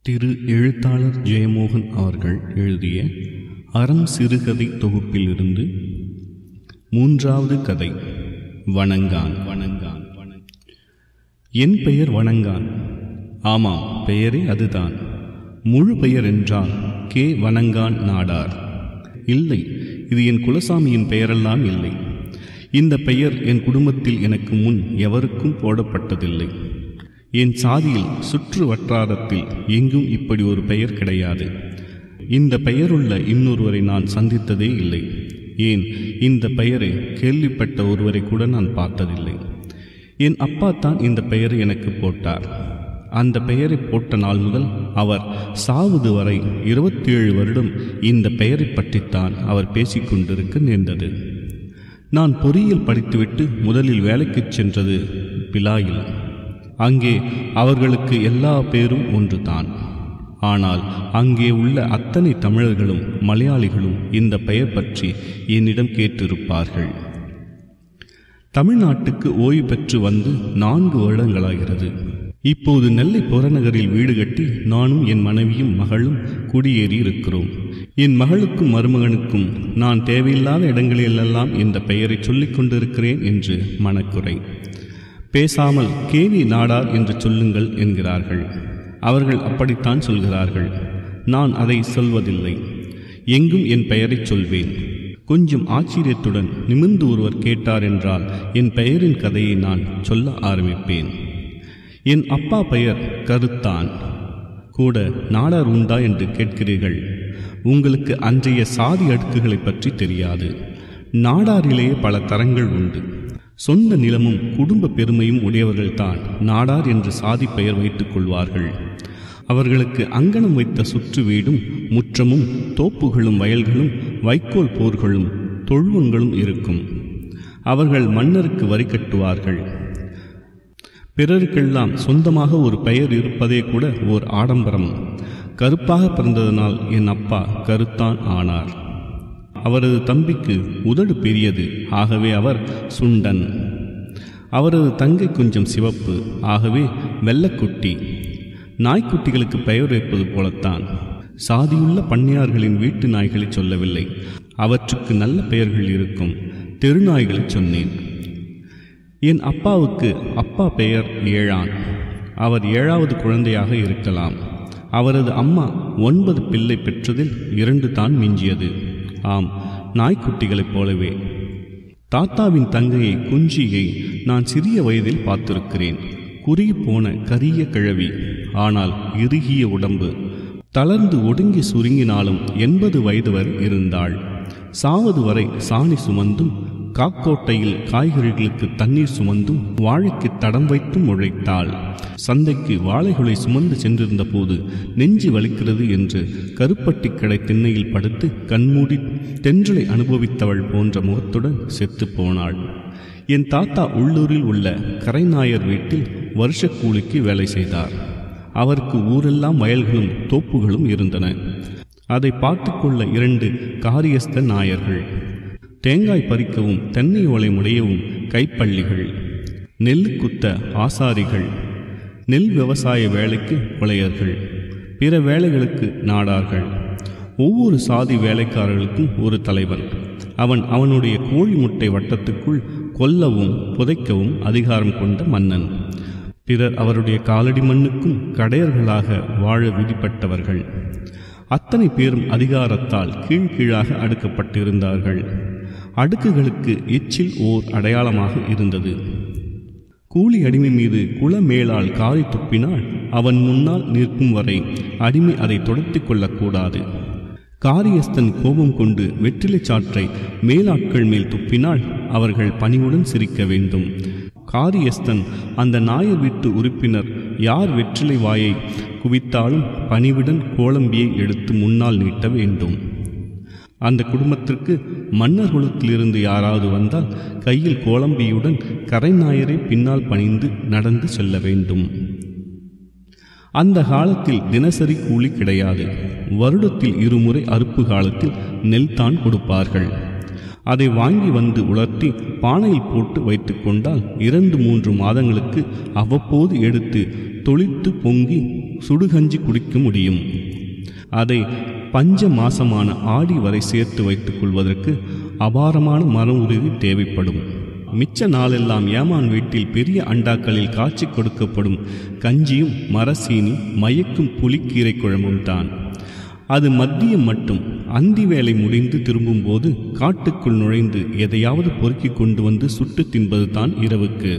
திரு எழுத்தாளர் ஜெயமோகன் அவர்கள் எழுதிய அறம் சிறுகதை தொகுப்பிலிருந்து மூன்றாவது கதை வணங்கான் வணங்கான் வணங் என் பெயர் வணங்கான் ஆமாம் பெயரே அதுதான் முழு பெயர் என்றால் கே வணங்கான் நாடார் இல்லை இது என் குலசாமியின் பெயரெல்லாம் இல்லை இந்த பெயர் என் குடும்பத்தில் எனக்கு முன் எவருக்கும் போடப்பட்டதில்லை என் சாதியில் சுற்று வட்டாரத்தில் எங்கும் இப்படி ஒரு பெயர் கிடையாது இந்த பெயருள்ள இன்னொருவரை நான் சந்தித்ததே இல்லை ஏன் இந்த பெயரை கேள்விப்பட்ட ஒருவரை கூட நான் பார்த்ததில்லை என் அப்பா தான் இந்த பெயரை எனக்கு போட்டார் அந்த பெயரை போட்ட நாள் முதல் அவர் சாவது வரை இருபத்தேழு வருடம் இந்த பெயரை பற்றித்தான் அவர் பேசிக்கொண்டிருக்க நேர்ந்தது நான் பொறியியல் படித்துவிட்டு முதலில் வேலைக்குச் சென்றது பிலாயில் அங்கே அவர்களுக்கு எல்லா பேரும் ஒன்றுதான் ஆனால் அங்கே உள்ள அத்தனை தமிழர்களும் மலையாளிகளும் இந்த பெயர் பற்றி என்னிடம் கேட்டிருப்பார்கள் தமிழ்நாட்டுக்கு ஓய்வு பெற்று வந்து நான்கு வருடங்களாகிறது இப்போது நெல்லை புறநகரில் வீடு கட்டி நானும் என் மனைவியும் மகளும் குடியேறி இருக்கிறோம் என் மகளுக்கும் மருமகனுக்கும் நான் தேவையில்லாத இடங்களிலெல்லாம் இந்த பெயரை சொல்லிக் கொண்டிருக்கிறேன் என்று மனக்குறை பேசாமல் கேவி நாடார் என்று சொல்லுங்கள் என்கிறார்கள் அவர்கள் அப்படித்தான் சொல்கிறார்கள் நான் அதை சொல்வதில்லை எங்கும் என் பெயரைச் சொல்வேன் கொஞ்சம் ஆச்சரியத்துடன் நிமிர்ந்து ஒருவர் கேட்டார் என்றால் என் பெயரின் கதையை நான் சொல்ல ஆரம்பிப்பேன் என் அப்பா பெயர் கருத்தான் கூட நாடார் உண்டா என்று கேட்கிறீர்கள் உங்களுக்கு அன்றைய சாதி அடுக்குகளை பற்றி தெரியாது நாடாரிலேயே பல தரங்கள் உண்டு சொந்த நிலமும் குடும்ப பெருமையும் உடையவர்கள்தான் நாடார் என்று சாதி பெயர் வைத்துக் கொள்வார்கள் அவர்களுக்கு அங்கனம் வைத்த சுற்று வீடும் முற்றமும் தோப்புகளும் வயல்களும் வைக்கோல் போர்களும் தொழுவங்களும் இருக்கும் அவர்கள் மன்னருக்கு வரி கட்டுவார்கள் பிறருக்கெல்லாம் சொந்தமாக ஒரு பெயர் இருப்பதே கூட ஓர் ஆடம்பரம் கருப்பாக பிறந்ததனால் என் அப்பா கருத்தான் ஆனார் அவரது தம்பிக்கு உதடு பெரியது ஆகவே அவர் சுண்டன் அவரது தங்கை கொஞ்சம் சிவப்பு ஆகவே வெள்ளக்குட்டி நாய்க்குட்டிகளுக்கு பெயர் வைப்பது போலத்தான் சாதியுள்ள பண்ணையார்களின் வீட்டு நாய்களை சொல்லவில்லை அவற்றுக்கு நல்ல பெயர்கள் இருக்கும் தெருநாய்களை சொன்னேன் என் அப்பாவுக்கு அப்பா பெயர் ஏழான் அவர் ஏழாவது குழந்தையாக இருக்கலாம் அவரது அம்மா ஒன்பது பிள்ளை பெற்றதில் இரண்டு தான் மிஞ்சியது ஆம் நாய்க்குட்டிகளைப் போலவே தாத்தாவின் தங்கையை குஞ்சியை நான் சிறிய வயதில் பார்த்திருக்கிறேன் குறுகி போன கரிய கிழவி ஆனால் இறுகிய உடம்பு தளர்ந்து ஒடுங்கி சுருங்கினாலும் எண்பது வயது வரை இருந்தாள் சாவது வரை சாணி சுமந்தும் காக்கோட்டையில் காய்கறிகளுக்கு தண்ணீர் சுமந்தும் வாழைக்கு தடம் வைத்தும் உழைத்தாள் சந்தைக்கு வாழைகளை சுமந்து சென்றிருந்த போது நெஞ்சு வலிக்கிறது என்று கருப்பட்டி கடை திண்ணையில் படுத்து கண்மூடி தென்றலை அனுபவித்தவள் போன்ற முகத்துடன் செத்து போனாள் என் தாத்தா உள்ளூரில் உள்ள கரைநாயர் வீட்டில் வருஷ கூலிக்கு வேலை செய்தார் அவருக்கு ஊரெல்லாம் வயல்களும் தோப்புகளும் இருந்தன அதை பார்த்து கொள்ள இரண்டு காரியஸ்த நாயர்கள் தேங்காய் பறிக்கவும் தென்னை ஓலை முடையவும் கைப்பள்ளிகள் நெல் குத்த ஆசாரிகள் நெல் விவசாய வேலைக்கு உழையர்கள் பிற வேலைகளுக்கு நாடார்கள் ஒவ்வொரு சாதி வேலைக்காரர்களுக்கும் ஒரு தலைவன் அவன் அவனுடைய கோழி முட்டை வட்டத்துக்குள் கொல்லவும் புதைக்கவும் அதிகாரம் கொண்ட மன்னன் பிறர் அவருடைய காலடி மண்ணுக்கும் கடையர்களாக வாழ விதிப்பட்டவர்கள் அத்தனை பேரும் அதிகாரத்தால் கீழ்கீழாக அடுக்கப்பட்டிருந்தார்கள் அடுக்குகளுக்கு எச்சில் ஓர் அடையாளமாக இருந்தது கூலி அடிமை மீது குளமேலால் காரி துப்பினால் அவன் முன்னால் நிற்கும் வரை அடிமை அதை தொடர்த்தி கொள்ளக்கூடாது காரியஸ்தன் கோபம் கொண்டு வெற்றிலை சாற்றை மேலாட்கள் மேல் துப்பினால் அவர்கள் பணிவுடன் சிரிக்க வேண்டும் காரியஸ்தன் அந்த நாயர் வீட்டு உறுப்பினர் யார் வெற்றிலை வாயை குவித்தாலும் பணிவுடன் கோலம்பியை எடுத்து முன்னால் நீட்ட வேண்டும் அந்த குடும்பத்திற்கு மன்னர் குலத்திலிருந்து யாராவது வந்தால் கையில் கோலம்பியுடன் கரைநாயரை பின்னால் பணிந்து நடந்து செல்ல வேண்டும் அந்த காலத்தில் தினசரி கூலி கிடையாது வருடத்தில் இருமுறை அறுப்பு காலத்தில் நெல் தான் கொடுப்பார்கள் அதை வாங்கி வந்து உலர்த்தி பானையில் போட்டு வைத்து கொண்டால் இரண்டு மூன்று மாதங்களுக்கு அவ்வப்போது எடுத்து தொளித்து பொங்கி சுடுகஞ்சி குடிக்க முடியும் அதை பஞ்ச மாசமான ஆடி வரை சேர்த்து வைத்துக் கொள்வதற்கு அபாரமான மர உறுதி தேவைப்படும் மிச்ச நாளெல்லாம் ஏமான் வீட்டில் பெரிய அண்டாக்களில் காய்ச்சி கொடுக்கப்படும் கஞ்சியும் மரசீனி மயக்கும் புலிக்கீரை குழம்பும் தான் அது மத்தியம் மட்டும் அந்தி வேலை முடிந்து திரும்பும்போது காட்டுக்குள் நுழைந்து எதையாவது பொறுக்கி கொண்டு வந்து சுட்டு தின்பது தான் இரவுக்கு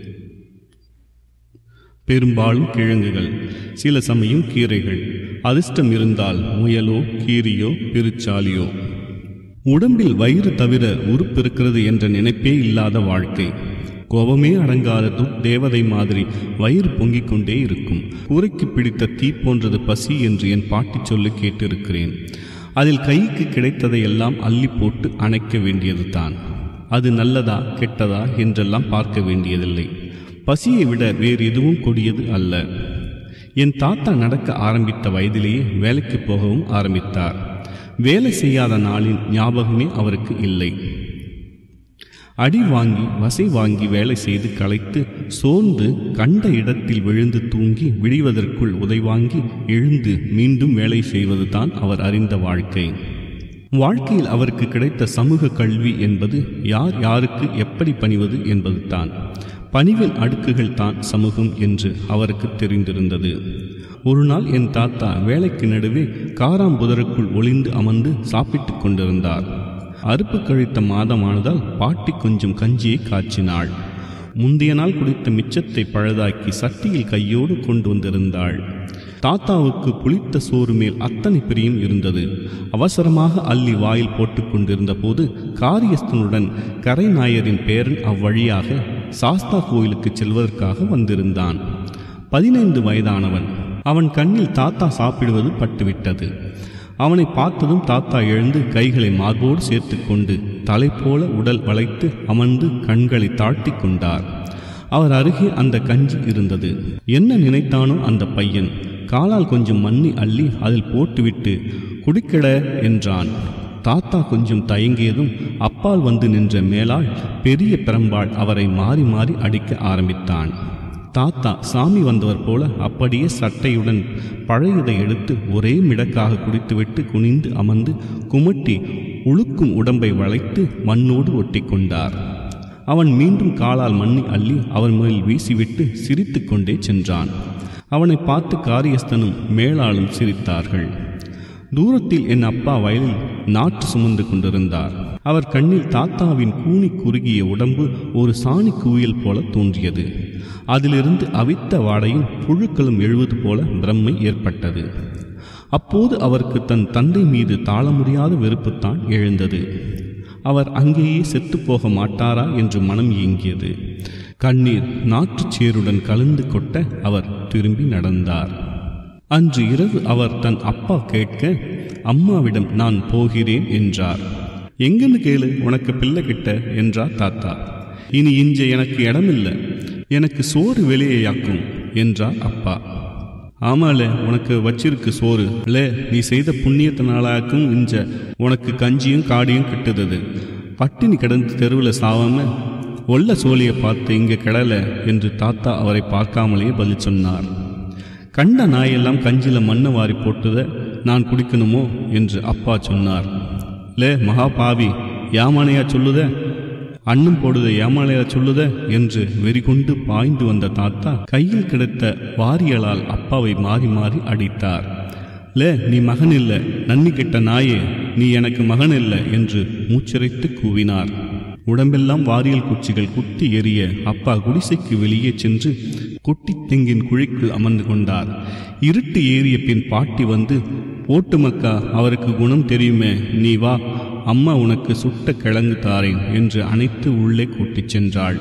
பெரும்பாலும் கிழங்குகள் சில சமயம் கீரைகள் அதிர்ஷ்டம் இருந்தால் முயலோ கீரியோ பெருச்சாலியோ உடம்பில் வயிறு தவிர உறுப்பு இருக்கிறது என்ற நினைப்பே இல்லாத வாழ்க்கை கோபமே அடங்காத துர்தேவதை மாதிரி வயிறு பொங்கிக் கொண்டே இருக்கும் கூரைக்கு பிடித்த தீ போன்றது பசி என்று என் பாட்டி சொல்ல கேட்டிருக்கிறேன் அதில் கைக்கு கிடைத்ததை எல்லாம் அள்ளி போட்டு அணைக்க வேண்டியது தான் அது நல்லதா கெட்டதா என்றெல்லாம் பார்க்க வேண்டியதில்லை பசியை விட வேறு எதுவும் கொடியது அல்ல என் தாத்தா நடக்க ஆரம்பித்த வயதிலேயே வேலைக்கு போகவும் ஆரம்பித்தார் வேலை செய்யாத நாளின் ஞாபகமே அவருக்கு இல்லை அடி வாங்கி வசை வாங்கி வேலை செய்து களைத்து சோர்ந்து கண்ட இடத்தில் விழுந்து தூங்கி விடிவதற்குள் உதைவாங்கி எழுந்து மீண்டும் வேலை செய்வதுதான் அவர் அறிந்த வாழ்க்கை வாழ்க்கையில் அவருக்கு கிடைத்த சமூக கல்வி என்பது யார் யாருக்கு எப்படி பணிவது என்பது தான் பணிவின் அடுக்குகள் தான் சமூகம் என்று அவருக்கு தெரிந்திருந்தது ஒரு நாள் என் தாத்தா வேலைக்கு நடுவே காராம்புதருக்குள் ஒளிந்து அமர்ந்து சாப்பிட்டுக் கொண்டிருந்தார் அறுப்பு கழித்த மாதமானதால் பாட்டி கொஞ்சம் கஞ்சியை காய்ச்சினாள் முந்தைய நாள் குடித்த மிச்சத்தை பழுதாக்கி சட்டியில் கையோடு கொண்டு வந்திருந்தாள் தாத்தாவுக்கு புளித்த சோறு மேல் அத்தனை பிரியும் இருந்தது அவசரமாக அள்ளி வாயில் போட்டுக் கொண்டிருந்த போது காரியஸ்தனுடன் கரைநாயரின் பேரன் அவ்வழியாக சாஸ்தா கோயிலுக்கு செல்வதற்காக வந்திருந்தான் பதினைந்து வயதானவன் அவன் கண்ணில் தாத்தா சாப்பிடுவது பட்டுவிட்டது அவனை பார்த்ததும் தாத்தா எழுந்து கைகளை மார்போடு சேர்த்து கொண்டு தலை போல உடல் வளைத்து அமர்ந்து கண்களை தாழ்த்தி கொண்டார் அவர் அருகே அந்த கஞ்சி இருந்தது என்ன நினைத்தானோ அந்த பையன் காலால் கொஞ்சம் மண்ணி அள்ளி அதில் போட்டுவிட்டு குடிக்கட என்றான் தாத்தா கொஞ்சம் தயங்கியதும் அப்பால் வந்து நின்ற மேலாள் பெரிய பெரம்பாள் அவரை மாறி மாறி அடிக்க ஆரம்பித்தான் தாத்தா சாமி வந்தவர் போல அப்படியே சட்டையுடன் பழையதை எடுத்து ஒரே மிடக்காக குடித்துவிட்டு குனிந்து அமர்ந்து குமட்டி உழுக்கும் உடம்பை வளைத்து மண்ணோடு ஒட்டி கொண்டார் அவன் மீண்டும் காலால் மண்ணி அள்ளி அவர் மேல் வீசிவிட்டு சிரித்து கொண்டே சென்றான் அவனை பார்த்து காரியஸ்தனும் மேலாளும் சிரித்தார்கள் தூரத்தில் என் அப்பா வயலில் நாற்று சுமந்து கொண்டிருந்தார் அவர் கண்ணில் தாத்தாவின் கூனி குறுகிய உடம்பு ஒரு சாணி குவியல் போல தோன்றியது அதிலிருந்து அவித்த வாடையும் புழுக்களும் எழுவது போல பிரம்மை ஏற்பட்டது அப்போது அவருக்கு தன் தந்தை மீது தாழ முடியாத வெறுப்புத்தான் எழுந்தது அவர் அங்கேயே செத்துப்போக மாட்டாரா என்று மனம் இயங்கியது கண்ணீர் நாற்றுச்சேருடன் கலந்து கொட்ட அவர் திரும்பி நடந்தார் அன்று இரவு அவர் தன் அப்பா கேட்க அம்மாவிடம் நான் போகிறேன் என்றார் எங்கன்னு கேளு உனக்கு பிள்ளை கிட்ட என்றார் தாத்தா இனி இஞ்ச எனக்கு இடமில்லை எனக்கு சோறு வெளியேயாக்கும் என்றார் அப்பா ஆமால உனக்கு வச்சிருக்கு சோறு இல்ல நீ செய்த புண்ணியத்தினாலாக்கும் இஞ்ச உனக்கு கஞ்சியும் காடியும் கிட்டுதது பட்டினி கிடந்து தெருவில் சாவாம ஒல்ல சோழியை பார்த்து இங்கே கிடல என்று தாத்தா அவரை பார்க்காமலேயே பதில் சொன்னார் கண்ட நாயெல்லாம் கஞ்சில மண்ணை வாரி போட்டுத நான் குடிக்கணுமோ என்று அப்பா சொன்னார் லே மகா பாவி யாமானையா சொல்லுத அன்னும் போடுத ஏமாளையா சொல்லுத என்று வெறிகொண்டு பாய்ந்து வந்த தாத்தா கையில் கிடைத்த வாரியலால் அப்பாவை மாறி மாறி அடித்தார் லே நீ மகன் இல்ல நன்னி கெட்ட நாயே நீ எனக்கு மகன் இல்ல என்று மூச்சிறைத்து கூவினார் உடம்பெல்லாம் வாரியல் குச்சிகள் குத்தி எரிய அப்பா குடிசைக்கு வெளியே சென்று கொட்டி தெங்கின் குழிக்குள் அமர்ந்து கொண்டார் இருட்டு ஏறிய பின் பாட்டி வந்து ஓட்டு மக்கா அவருக்கு குணம் தெரியுமே நீ வா அம்மா உனக்கு சுட்ட கிழங்கு தாரேன் என்று அணைத்து உள்ளே கூட்டிச் சென்றாள்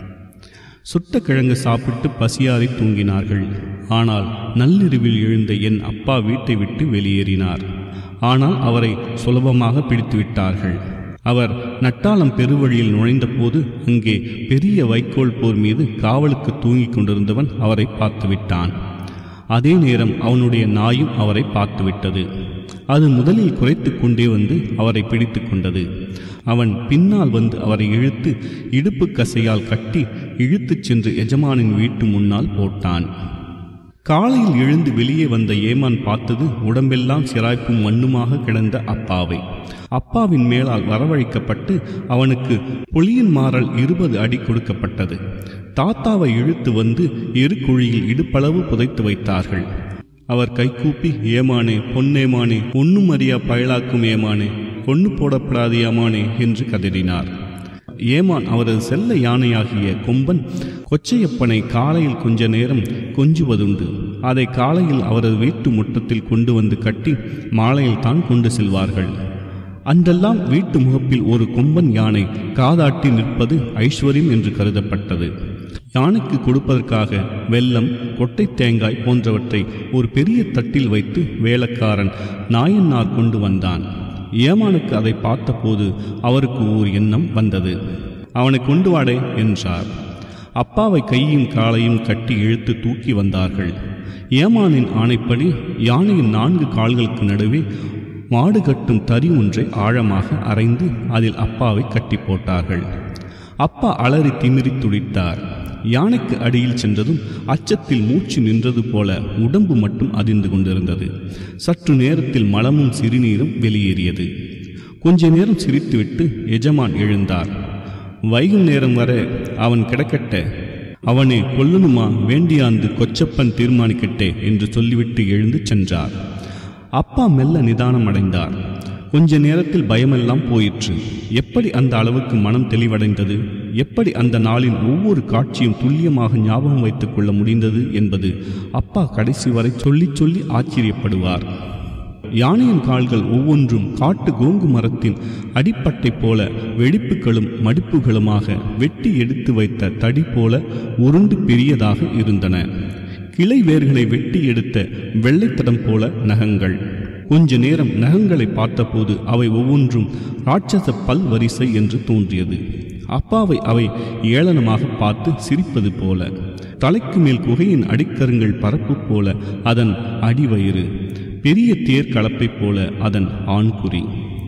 சுட்ட கிழங்கு சாப்பிட்டு பசியாறி தூங்கினார்கள் ஆனால் நள்ளிரவில் எழுந்த என் அப்பா வீட்டை விட்டு வெளியேறினார் ஆனால் அவரை சுலபமாக பிடித்து விட்டார்கள் அவர் நட்டாளம் பெருவழியில் நுழைந்தபோது அங்கே பெரிய வைக்கோல் போர் மீது காவலுக்கு தூங்கிக் கொண்டிருந்தவன் அவரை பார்த்துவிட்டான் அதே நேரம் அவனுடைய நாயும் அவரை பார்த்துவிட்டது அது முதலில் குறைத்து கொண்டே வந்து அவரை பிடித்து கொண்டது அவன் பின்னால் வந்து அவரை இழுத்து இடுப்பு கசையால் கட்டி இழுத்துச் சென்று எஜமானின் வீட்டு முன்னால் போட்டான் காலையில் எழுந்து வெளியே வந்த ஏமான் பார்த்தது உடம்பெல்லாம் சிராய்ப்பும் மண்ணுமாக கிடந்த அப்பாவை அப்பாவின் மேலால் வரவழைக்கப்பட்டு அவனுக்கு புலியின் மாறல் இருபது அடி கொடுக்கப்பட்டது தாத்தாவை இழுத்து வந்து எருக்குழியில் இடுப்பளவு புதைத்து வைத்தார்கள் அவர் கைகூப்பி ஏமானே பொன்னேமானே ஒன்னும் அறியா பயலாக்கும் ஏமானே கொண்டு போடப்படாது ஏமானே என்று கதறினார் ஏமான் அவரது செல்ல யானையாகிய கொம்பன் கொச்சையப்பனை காலையில் கொஞ்ச நேரம் கொஞ்சுவதுண்டு அதை காலையில் அவரது வீட்டு முற்றத்தில் கொண்டு வந்து கட்டி மாலையில் தான் கொண்டு செல்வார்கள் அன்றெல்லாம் வீட்டு முகப்பில் ஒரு கொம்பன் யானை காதாட்டி நிற்பது ஐஸ்வர்யம் என்று கருதப்பட்டது யானைக்கு கொடுப்பதற்காக வெல்லம் கொட்டை தேங்காய் போன்றவற்றை ஒரு பெரிய தட்டில் வைத்து வேலைக்காரன் நாயன்னார் கொண்டு வந்தான் ஏமானுக்கு அதை பார்த்தபோது அவருக்கு ஓர் எண்ணம் வந்தது அவனை கொண்டு வாடே என்றார் அப்பாவை கையும் காலையும் கட்டி இழுத்து தூக்கி வந்தார்கள் ஏமானின் ஆணைப்படி யானையின் நான்கு கால்களுக்கு நடுவே மாடு கட்டும் தறி ஒன்றை ஆழமாக அரைந்து அதில் அப்பாவை கட்டி போட்டார்கள் அப்பா அலறி திமிரி துடித்தார் யானைக்கு அடியில் சென்றதும் அச்சத்தில் மூச்சு நின்றது போல உடம்பு மட்டும் அதிர்ந்து கொண்டிருந்தது சற்று நேரத்தில் மலமும் சிறுநீரும் வெளியேறியது கொஞ்ச நேரம் சிரித்துவிட்டு எஜமான் எழுந்தார் வைகும் நேரம் வர அவன் கிடக்கட்ட அவனை கொல்லணுமா வேண்டியாந்து கொச்சப்பன் தீர்மானிக்கட்டே என்று சொல்லிவிட்டு எழுந்து சென்றார் அப்பா மெல்ல நிதானம் அடைந்தார் கொஞ்ச நேரத்தில் பயமெல்லாம் போயிற்று எப்படி அந்த அளவுக்கு மனம் தெளிவடைந்தது எப்படி அந்த நாளின் ஒவ்வொரு காட்சியும் துல்லியமாக ஞாபகம் வைத்துக் கொள்ள முடிந்தது என்பது அப்பா கடைசி வரை சொல்லி சொல்லி ஆச்சரியப்படுவார் யானையின் கால்கள் ஒவ்வொன்றும் காட்டு கோங்கு மரத்தின் அடிப்பட்டை போல வெடிப்புகளும் மடிப்புகளுமாக வெட்டி எடுத்து வைத்த தடி போல உருண்டு பெரியதாக இருந்தன கிளை வேர்களை வெட்டி எடுத்த வெள்ளைத்தடம் போல நகங்கள் கொஞ்ச நேரம் நகங்களை பார்த்தபோது அவை ஒவ்வொன்றும் ராட்சச பல் வரிசை என்று தோன்றியது அப்பாவை அவை ஏளனமாக பார்த்து சிரிப்பது போல தலைக்கு மேல் குகையின் அடிக்கருங்கள் பரப்பு போல அதன் அடிவயிறு பெரிய தேர் கலப்பை போல அதன் ஆண்குறி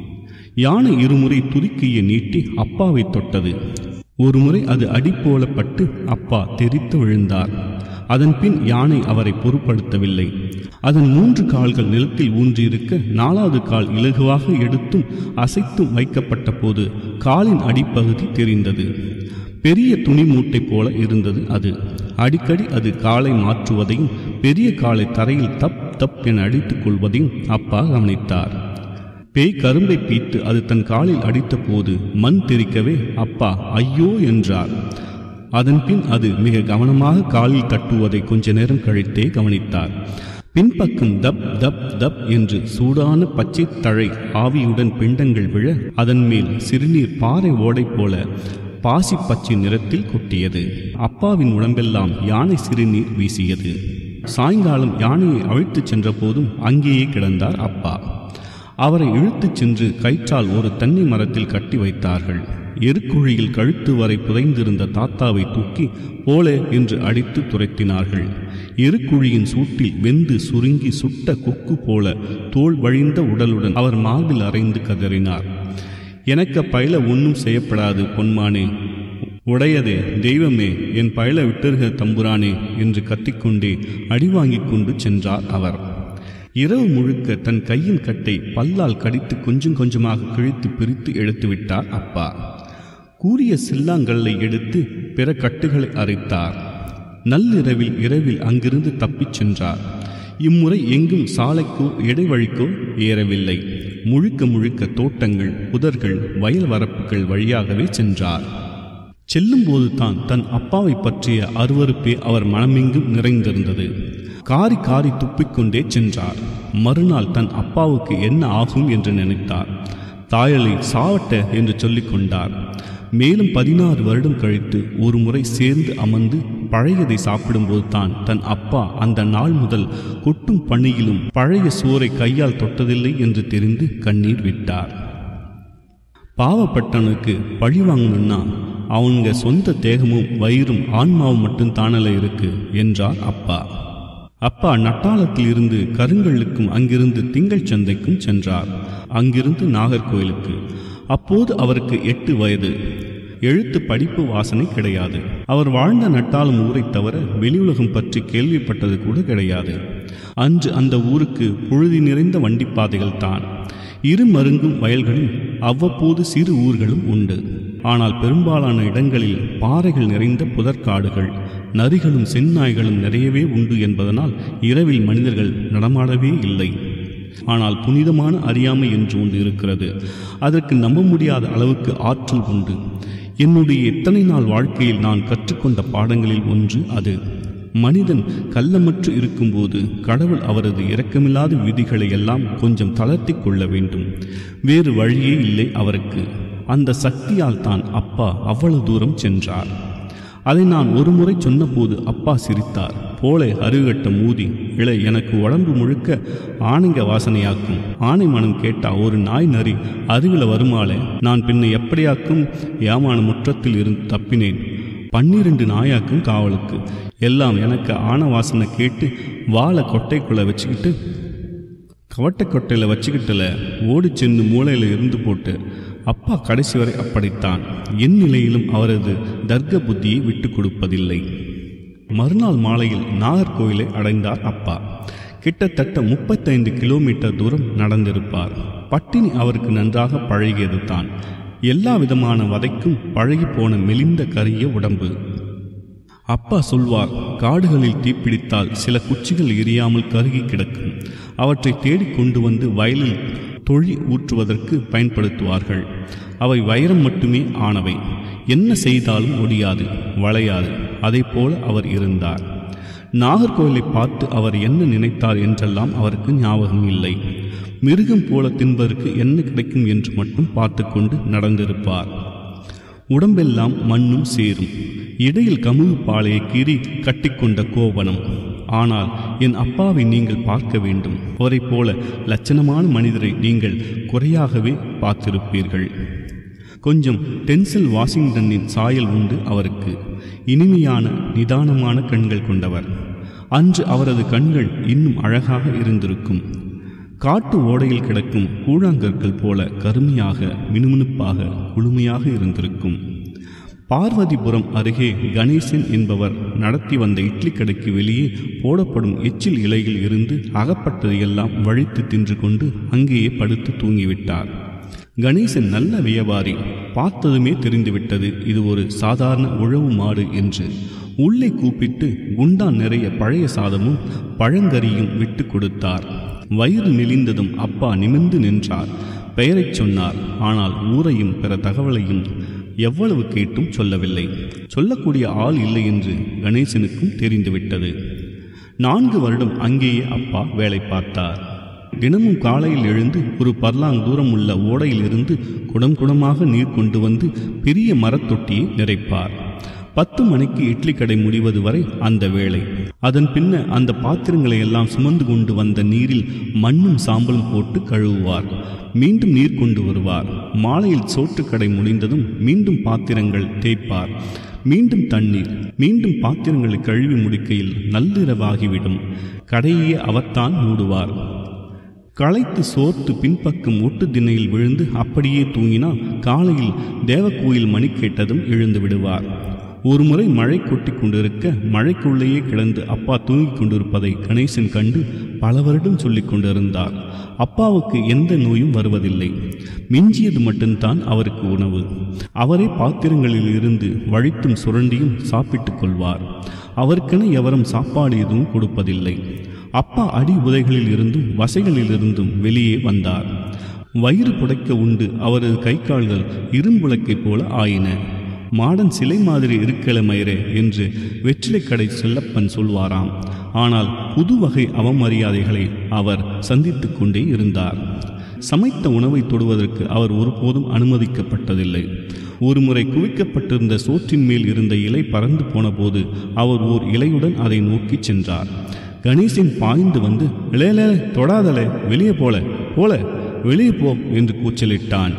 யானை இருமுறை துதிக்கையை நீட்டி அப்பாவை தொட்டது ஒருமுறை அது அடி போல பட்டு அப்பா தெரித்து விழுந்தார் அதன் பின் யானை அவரை பொருட்படுத்தவில்லை அதன் மூன்று கால்கள் நிலத்தில் ஊன்றியிருக்க நாலாவது கால் இலகுவாக எடுத்தும் அசைத்தும் வைக்கப்பட்ட போது காலின் அடிப்பகுதி தெரிந்தது பெரிய துணி மூட்டை போல இருந்தது அது அடிக்கடி அது காலை மாற்றுவதையும் பெரிய காலை தரையில் தப் தப் என அடித்துக் கொள்வதையும் அப்பா கவனித்தார் பேய் கரும்பை பீத்து அது தன் காலில் அடித்தபோது மண் தெரிக்கவே அப்பா ஐயோ என்றார் அதன்பின் அது மிக கவனமாக காலில் தட்டுவதை கொஞ்ச நேரம் கழித்தே கவனித்தார் பின்பக்கம் தப் தப் தப் என்று சூடான பச்சை தழை ஆவியுடன் பிண்டங்கள் விழ அதன் மேல் சிறுநீர் பாறை ஓடை போல பாசி பச்சை நிறத்தில் கொட்டியது அப்பாவின் உடம்பெல்லாம் யானை சிறுநீர் வீசியது சாயங்காலம் யானையை அழைத்துச் சென்ற போதும் அங்கேயே கிடந்தார் அப்பா அவரை இழுத்துச் சென்று கயிற்றால் ஒரு தண்ணி மரத்தில் கட்டி வைத்தார்கள் எருக்குழியில் கழுத்து வரை புதைந்திருந்த தாத்தாவை தூக்கி போலே என்று அடித்து துரைத்தினார்கள் எருக்குழியின் சூட்டில் வெந்து சுருங்கி சுட்ட கொக்கு போல தோல் வழிந்த உடலுடன் அவர் மார்பில் அறைந்து கதறினார் எனக்கு பயில ஒன்றும் செய்யப்படாது பொன்மானே உடையதே தெய்வமே என் பயில விட்டுருக தம்புரானே என்று கத்திக்கொண்டே அடி வாங்கிக் கொண்டு சென்றார் அவர் இரவு முழுக்க தன் கையின் கட்டை பல்லால் கடித்து கொஞ்சம் கொஞ்சமாக கிழித்து பிரித்து எடுத்து விட்டார் அப்பா கூரிய சில்லாங்கல்லை எடுத்து பிற கட்டுகளை அரைத்தார் நள்ளிரவில் இரவில் அங்கிருந்து தப்பிச் சென்றார் இம்முறை எங்கும் சாலைக்கோ இடைவழிக்கோ ஏறவில்லை முழுக்க முழுக்க தோட்டங்கள் புதர்கள் வயல் வரப்புகள் வழியாகவே சென்றார் செல்லும்போது தான் தன் அப்பாவை பற்றிய அருவருப்பே அவர் மனமெங்கும் நிறைந்திருந்தது காரி காரி துப்பிக்கொண்டே சென்றார் மறுநாள் தன் அப்பாவுக்கு என்ன ஆகும் என்று நினைத்தார் தாயலை சாவட்ட என்று சொல்லிக் கொண்டார் மேலும் பதினாறு வருடம் கழித்து ஒரு முறை சேர்ந்து அமர்ந்து பழையதை சாப்பிடும்போது தான் தன் அப்பா அந்த நாள் முதல் கொட்டும் பணியிலும் பழைய சோறை கையால் தொட்டதில்லை என்று தெரிந்து கண்ணீர் விட்டார் பாவப்பட்டவனுக்கு பழி வாங்கணும்னா அவங்க சொந்த தேகமும் வயிறும் ஆன்மாவும் மட்டும் தானல இருக்கு என்றார் அப்பா அப்பா நட்டாளத்தில் இருந்து கருங்கல்லுக்கும் அங்கிருந்து திங்கள் சந்தைக்கும் சென்றார் அங்கிருந்து நாகர்கோயிலுக்கு அப்போது அவருக்கு எட்டு வயது எழுத்து படிப்பு வாசனை கிடையாது அவர் வாழ்ந்த நட்டாலும் ஊரை தவிர வெளியுலகம் பற்றி கேள்விப்பட்டது கூட கிடையாது அன்று அந்த ஊருக்கு புழுதி நிறைந்த வண்டிப்பாதைகள் தான் இரு மருங்கும் வயல்களும் அவ்வப்போது சிறு ஊர்களும் உண்டு ஆனால் பெரும்பாலான இடங்களில் பாறைகள் நிறைந்த புதற்காடுகள் நரிகளும் செந்நாய்களும் நிறையவே உண்டு என்பதனால் இரவில் மனிதர்கள் நடமாடவே இல்லை ஆனால் புனிதமான அறியாமை என்று ஒன்று இருக்கிறது அதற்கு நம்ப முடியாத அளவுக்கு ஆற்றல் உண்டு என்னுடைய எத்தனை நாள் வாழ்க்கையில் நான் கற்றுக்கொண்ட பாடங்களில் ஒன்று அது மனிதன் கள்ளமற்று இருக்கும்போது கடவுள் அவரது இரக்கமில்லாத விதிகளை எல்லாம் கொஞ்சம் தளர்த்தி கொள்ள வேண்டும் வேறு வழியே இல்லை அவருக்கு அந்த சக்தியால் தான் அப்பா அவ்வளவு தூரம் சென்றார் அதை நான் ஒருமுறை சொன்னபோது அப்பா சிரித்தார் போலே அருகட்ட மூதி இளை எனக்கு உடம்பு முழுக்க ஆணைங்க வாசனையாக்கும் ஆணை மனம் கேட்டா ஒரு நாய் நரி அருகில் வருமாலே நான் பின்ன எப்படியாக்கும் ஏமான முற்றத்தில் இருந்து தப்பினேன் பன்னிரண்டு நாயாக்கும் காவலுக்கு எல்லாம் எனக்கு ஆன வாசனை கேட்டு வாழை கொட்டைக்குள்ளே வச்சுக்கிட்டு கவட்டை கொட்டையில் வச்சுக்கிட்டல ஓடி சென்று மூளையில் இருந்து போட்டு அப்பா கடைசி வரை அப்படித்தான் என் நிலையிலும் அவரது தர்க்க புத்தியை விட்டு கொடுப்பதில்லை மறுநாள் மாலையில் நாகர்கோவிலை அடைந்தார் அப்பா கிட்டத்தட்ட முப்பத்தைந்து கிலோமீட்டர் தூரம் நடந்திருப்பார் பட்டினி அவருக்கு நன்றாக பழகியது தான் எல்லா விதமான வதைக்கும் பழகி போன மெலிந்த கரிய உடம்பு அப்பா சொல்வார் காடுகளில் தீப்பிடித்தால் சில குச்சிகள் எரியாமல் கருகி கிடக்கும் அவற்றை தேடிக் கொண்டு வந்து வயலில் தொழி ஊற்றுவதற்கு பயன்படுத்துவார்கள் அவை வைரம் மட்டுமே ஆனவை என்ன செய்தாலும் ஒடியாது வளையாது அதை போல அவர் இருந்தார் நாகர்கோவிலை பார்த்து அவர் என்ன நினைத்தார் என்றெல்லாம் அவருக்கு ஞாபகம் இல்லை மிருகம் போல தின்பதற்கு என்ன கிடைக்கும் என்று மட்டும் பார்த்து கொண்டு நடந்திருப்பார் உடம்பெல்லாம் மண்ணும் சேரும் இடையில் கமுகு பாலையை கீறி கட்டிக்கொண்ட கோவணம் ஆனால் என் அப்பாவை நீங்கள் பார்க்க வேண்டும் அவரைப் போல லட்சணமான மனிதரை நீங்கள் குறையாகவே பார்த்திருப்பீர்கள் கொஞ்சம் டென்சில் வாஷிங்டனின் சாயல் உண்டு அவருக்கு இனிமையான நிதானமான கண்கள் கொண்டவர் அன்று அவரது கண்கள் இன்னும் அழகாக இருந்திருக்கும் காட்டு ஓடையில் கிடக்கும் கூழாங்கற்கள் போல கருமையாக மினுமினுப்பாக குளுமையாக இருந்திருக்கும் பார்வதிபுரம் அருகே கணேசன் என்பவர் நடத்தி வந்த இட்லி கடைக்கு வெளியே போடப்படும் எச்சில் இலையில் இருந்து அகப்பட்டதையெல்லாம் வழித்து தின்று கொண்டு அங்கேயே படுத்து தூங்கிவிட்டார் கணேசன் நல்ல வியாபாரி பார்த்ததுமே தெரிந்துவிட்டது இது ஒரு சாதாரண உழவு மாடு என்று உள்ளே கூப்பிட்டு குண்டான் நிறைய பழைய சாதமும் பழங்கறியும் விட்டு கொடுத்தார் வயிறு நெளிந்ததும் அப்பா நிமிர்ந்து நின்றார் பெயரைச் சொன்னார் ஆனால் ஊரையும் பிற தகவலையும் எவ்வளவு கேட்டும் சொல்லவில்லை சொல்லக்கூடிய ஆள் இல்லை என்று கணேசனுக்கும் தெரிந்துவிட்டது நான்கு வருடம் அங்கேயே அப்பா வேலை பார்த்தார் தினமும் காலையில் எழுந்து ஒரு பர்லாங் தூரம் உள்ள ஓடையில் இருந்து குடம் குடமாக நீர் கொண்டு வந்து பெரிய மரத்தொட்டியை நிறைப்பார் பத்து மணிக்கு இட்லி கடை முடிவது வரை அந்த வேலை அதன் பின்ன அந்த பாத்திரங்களை எல்லாம் சுமந்து கொண்டு வந்த நீரில் மண்ணும் சாம்பலும் போட்டு கழுவுவார் மீண்டும் நீர் கொண்டு வருவார் மாலையில் சோற்றுக்கடை முடிந்ததும் மீண்டும் பாத்திரங்கள் தேய்ப்பார் மீண்டும் தண்ணீர் மீண்டும் பாத்திரங்களை கழுவி முடிக்கையில் நள்ளிரவாகிவிடும் கடையே அவர்தான் மூடுவார் களைத்து சோர்த்து பின்பக்கம் ஒட்டு திண்ணையில் விழுந்து அப்படியே தூங்கினால் காலையில் தேவக்கோயில் மணி கேட்டதும் எழுந்து விடுவார் ஒருமுறை மழை கொட்டி கொண்டிருக்க மழைக்குள்ளேயே கிடந்து அப்பா தூங்கிக் கொண்டிருப்பதை கணேசன் கண்டு பல வருடம் சொல்லிக் கொண்டிருந்தார் அப்பாவுக்கு எந்த நோயும் வருவதில்லை மிஞ்சியது மட்டும்தான் அவருக்கு உணவு அவரே பாத்திரங்களில் இருந்து வழித்தும் சுரண்டியும் சாப்பிட்டுக் கொள்வார் அவருக்கென எவரும் சாப்பாடு எதுவும் கொடுப்பதில்லை அப்பா அடி உதைகளில் இருந்தும் வசைகளில் இருந்தும் வெளியே வந்தார் வயிறு புடைக்க உண்டு அவரது கை கால்கள் இரும்புழக்கைப் போல ஆயின மாடன் சிலை மாதிரி இருக்கலமயிரே என்று வெற்றிலைக்கடை செல்லப்பன் சொல்வாராம் ஆனால் புது வகை அவமரியாதைகளை அவர் சந்தித்துக் கொண்டே இருந்தார் சமைத்த உணவை தொடுவதற்கு அவர் ஒருபோதும் அனுமதிக்கப்பட்டதில்லை ஒருமுறை குவிக்கப்பட்டிருந்த சோற்றின் மேல் இருந்த இலை பறந்து போனபோது அவர் ஓர் இலையுடன் அதை நோக்கி சென்றார் கணேசன் பாய்ந்து வந்து இளையலே தொடாதலே வெளியே போல போல வெளியே போ என்று கூச்சலிட்டான்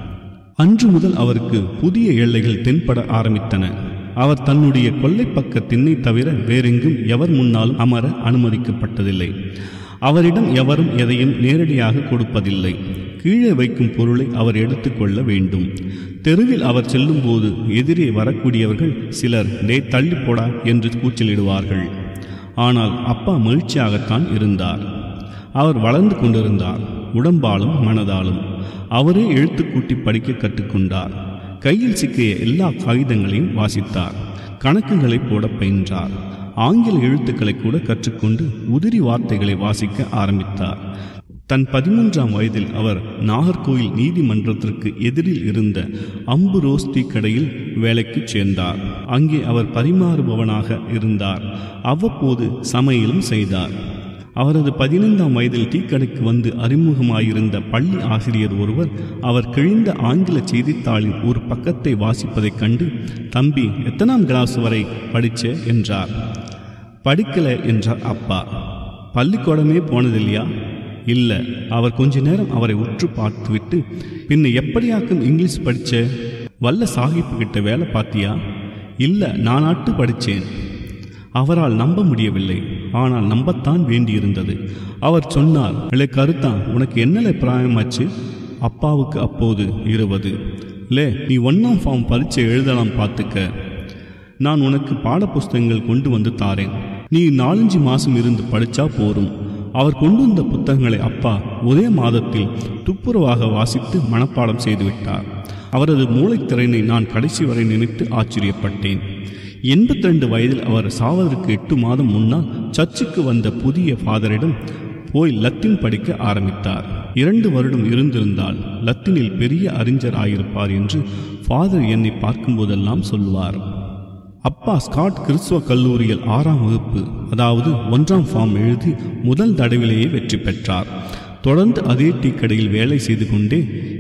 அன்று முதல் அவருக்கு புதிய எல்லைகள் தென்பட ஆரம்பித்தன அவர் தன்னுடைய கொல்லைப்பக்க திண்ணை தவிர வேறெங்கும் எவர் முன்னாலும் அமர அனுமதிக்கப்பட்டதில்லை அவரிடம் எவரும் எதையும் நேரடியாக கொடுப்பதில்லை கீழே வைக்கும் பொருளை அவர் எடுத்துக்கொள்ள வேண்டும் தெருவில் அவர் செல்லும்போது எதிரே வரக்கூடியவர்கள் சிலர் டே தள்ளி போடா என்று கூச்சலிடுவார்கள் ஆனால் அப்பா மகிழ்ச்சியாகத்தான் இருந்தார் அவர் வளர்ந்து கொண்டிருந்தார் உடம்பாலும் மனதாலும் அவரே எழுத்து கூட்டி படிக்க கற்றுக்கொண்டார் கையில் சிக்கிய எல்லா காகிதங்களையும் வாசித்தார் கணக்குகளை போட பயின்றார் ஆங்கில எழுத்துக்களை கூட கற்றுக்கொண்டு உதிரி வார்த்தைகளை வாசிக்க ஆரம்பித்தார் தன் பதிமூன்றாம் வயதில் அவர் நாகர்கோயில் நீதிமன்றத்திற்கு எதிரில் இருந்த அம்பு ரோஸ்டி கடையில் வேலைக்கு சேர்ந்தார் அங்கே அவர் பரிமாறுபவனாக இருந்தார் அவ்வப்போது சமையலும் செய்தார் அவரது பதினைந்தாம் வயதில் டீ கடைக்கு வந்து அறிமுகமாயிருந்த பள்ளி ஆசிரியர் ஒருவர் அவர் கிழிந்த ஆங்கில செய்தித்தாளின் ஒரு பக்கத்தை வாசிப்பதைக் கண்டு தம்பி எத்தனாம் கிளாஸ் வரை படிச்ச என்றார் படிக்கல என்றார் அப்பா பள்ளிக்கூடமே போனதில்லையா இல்லை அவர் கொஞ்ச நேரம் அவரை உற்று பார்த்துவிட்டு பின்ன எப்படியாக்கும் இங்கிலீஷ் படிச்ச வல்ல சாஹிப்பு கிட்ட வேலை பார்த்தியா இல்லை நானாட்டு படித்தேன் அவரால் நம்ப முடியவில்லை ஆனால் நம்பத்தான் வேண்டியிருந்தது அவர் சொன்னார் இல்லை கருத்தான் உனக்கு என்னல பிராயமாச்சு அப்பாவுக்கு அப்போது இருபது லே நீ ஒன்றாம் ஃபார்ம் பரீட்சை எழுதலாம் பார்த்துக்க நான் உனக்கு பாடப்புஸ்தகங்கள் கொண்டு வந்து தாரேன் நீ நாலஞ்சு மாசம் இருந்து படிச்சா போரும் அவர் கொண்டு வந்த புத்தகங்களை அப்பா ஒரே மாதத்தில் துப்புரவாக வாசித்து மனப்பாடம் செய்துவிட்டார் அவரது மூளைத்திறனை நான் கடைசி வரை நினைத்து ஆச்சரியப்பட்டேன் எண்பத்தி ரெண்டு வயதில் அவர் சாவதற்கு எட்டு மாதம் முன்னால் சர்ச்சுக்கு வந்த புதிய ஃபாதரிடம் போய் லத்தீன் படிக்க ஆரம்பித்தார் இரண்டு வருடம் இருந்திருந்தால் லத்தீனில் பெரிய அறிஞர் ஆயிருப்பார் என்று ஃபாதர் என்னை பார்க்கும்போதெல்லாம் சொல்வார் அப்பா ஸ்காட் கிறிஸ்துவ கல்லூரியில் ஆறாம் வகுப்பு அதாவது ஒன்றாம் ஃபார்ம் எழுதி முதல் தடவிலேயே வெற்றி பெற்றார் தொடர்ந்து அதே டீ கடையில் வேலை செய்து கொண்டே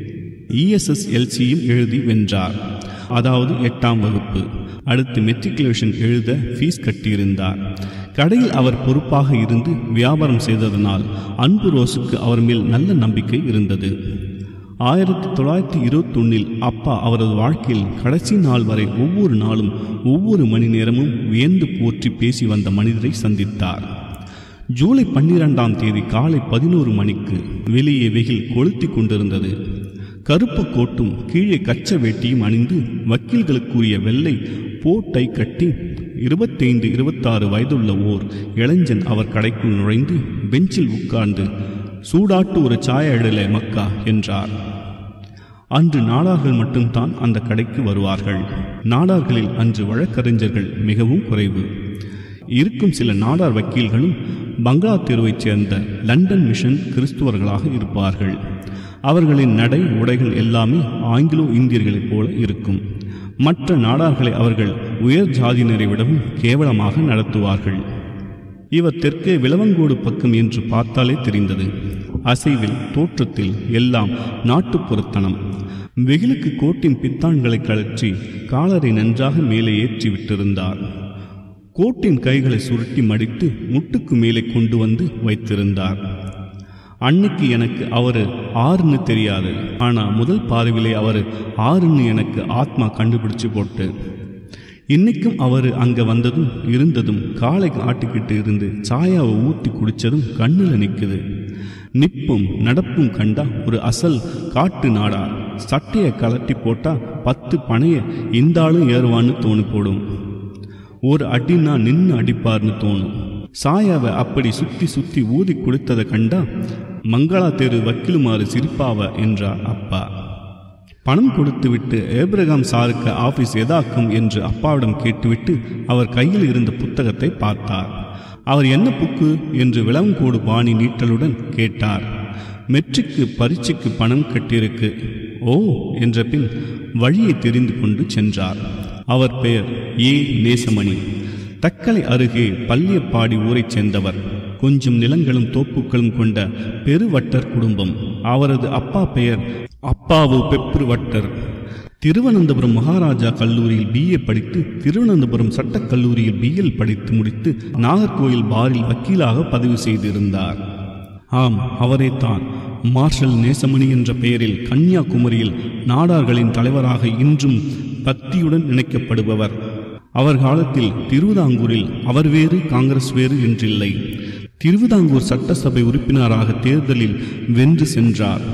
இஎஸ்எஸ்எல்சியும் எழுதி வென்றார் அதாவது எட்டாம் வகுப்பு அடுத்து மெட்ரிகுலேஷன் எழுத ஃபீஸ் கட்டியிருந்தார் கடையில் அவர் பொறுப்பாக இருந்து வியாபாரம் செய்ததனால் அன்பு ரோஸுக்கு அவர் மேல் நல்ல நம்பிக்கை இருந்தது ஆயிரத்தி தொள்ளாயிரத்தி இருபத்தொன்னில் அப்பா அவரது வாழ்க்கையில் கடைசி நாள் வரை ஒவ்வொரு நாளும் ஒவ்வொரு மணி நேரமும் வியந்து போற்றி பேசி வந்த மனிதரை சந்தித்தார் ஜூலை பன்னிரெண்டாம் தேதி காலை பதினோரு மணிக்கு வெளியே வெயில் கொளுத்தி கொண்டிருந்தது கருப்பு கோட்டும் கீழே கச்ச வேட்டியும் அணிந்து வக்கீல்களுக்குரிய வெள்ளை போட்டை கட்டி இருபத்தைந்து இருபத்தாறு வயதுள்ள ஓர் இளைஞன் அவர் கடைக்குள் நுழைந்து பெஞ்சில் உட்கார்ந்து சூடாட்டு ஒரு சாய எழல மக்கா என்றார் அன்று நாடார்கள் மட்டும்தான் அந்த கடைக்கு வருவார்கள் நாடார்களில் அன்று வழக்கறிஞர்கள் மிகவும் குறைவு இருக்கும் சில நாடார் வக்கீல்களும் பங்களா தெருவைச் சேர்ந்த லண்டன் மிஷன் கிறிஸ்துவர்களாக இருப்பார்கள் அவர்களின் நடை உடைகள் எல்லாமே ஆங்கிலோ இந்தியர்களைப் போல இருக்கும் மற்ற நாடார்களை அவர்கள் உயர் ஜாதியினரை விடவும் கேவலமாக நடத்துவார்கள் இவர் தெற்கே விளவங்கோடு பக்கம் என்று பார்த்தாலே தெரிந்தது அசைவில் தோற்றத்தில் எல்லாம் நாட்டுப்புறத்தனம் வெயிலுக்கு கோட்டின் பித்தான்களை கழற்றி காலரை நன்றாக மேலே ஏற்றி விட்டிருந்தார் கோட்டின் கைகளை சுருட்டி மடித்து முட்டுக்கு மேலே கொண்டு வந்து வைத்திருந்தார் அன்னைக்கு எனக்கு அவரு ஆறுன்னு தெரியாது ஆனா முதல் பார்வையிலே அவரு ஆறுன்னு எனக்கு ஆத்மா கண்டுபிடிச்சு போட்டு இன்னைக்கும் அவர் அங்க வந்ததும் இருந்ததும் காலை ஆட்டிக்கிட்டு இருந்து சாயாவை ஊற்றி குடிச்சதும் கண்ணில் நிற்குது நிப்பும் நடப்பும் கண்டா ஒரு அசல் காட்டு நாடா சட்டையை கலட்டி போட்டா பத்து பனைய இந்த ஆளும் ஏறுவான்னு தோணு போடும் ஒரு அடினா நின்று அடிப்பார்னு தோணும் சாயாவை அப்படி சுத்தி சுத்தி ஊதி கொடுத்ததை கண்டா மங்களா தெரு வக்கிலுமாறு சிரிப்பாவ என்றார் அப்பா பணம் கொடுத்துவிட்டு ஏப்ரகாம் சாருக்கு ஆபீஸ் எதாக்கும் என்று அப்பாவிடம் கேட்டுவிட்டு அவர் கையில் இருந்த புத்தகத்தை பார்த்தார் அவர் என்ன புக்கு என்று விளங்கோடு பாணி நீட்டலுடன் கேட்டார் மெட்ரிக்கு பரீட்சைக்கு பணம் கட்டியிருக்கு ஓ என்ற பின் வழியை தெரிந்து கொண்டு சென்றார் அவர் பெயர் ஏ நேசமணி தக்கலை அருகே பள்ளியப்பாடி ஊரைச் சேர்ந்தவர் கொஞ்சம் நிலங்களும் தோப்புக்களும் கொண்ட பெருவட்டர் குடும்பம் அவரது அப்பா பெயர் அப்பாவு பெப்ரு வட்டர் திருவனந்தபுரம் மகாராஜா கல்லூரியில் பிஏ படித்து திருவனந்தபுரம் சட்டக் கல்லூரியில் பிஎல் படித்து முடித்து நாகர்கோயில் பாரில் வக்கீலாக பதிவு செய்திருந்தார் ஆம் அவரே தான் மார்ஷல் நேசமணி என்ற பெயரில் கன்னியாகுமரியில் நாடார்களின் தலைவராக இன்றும் பக்தியுடன் நினைக்கப்படுபவர் அவர் காலத்தில் திருவிதாங்கூரில் அவர் வேறு காங்கிரஸ் வேறு என்றில்லை திருவிதாங்கூர் சட்டசபை உறுப்பினராக தேர்தலில் வென்று சென்றார்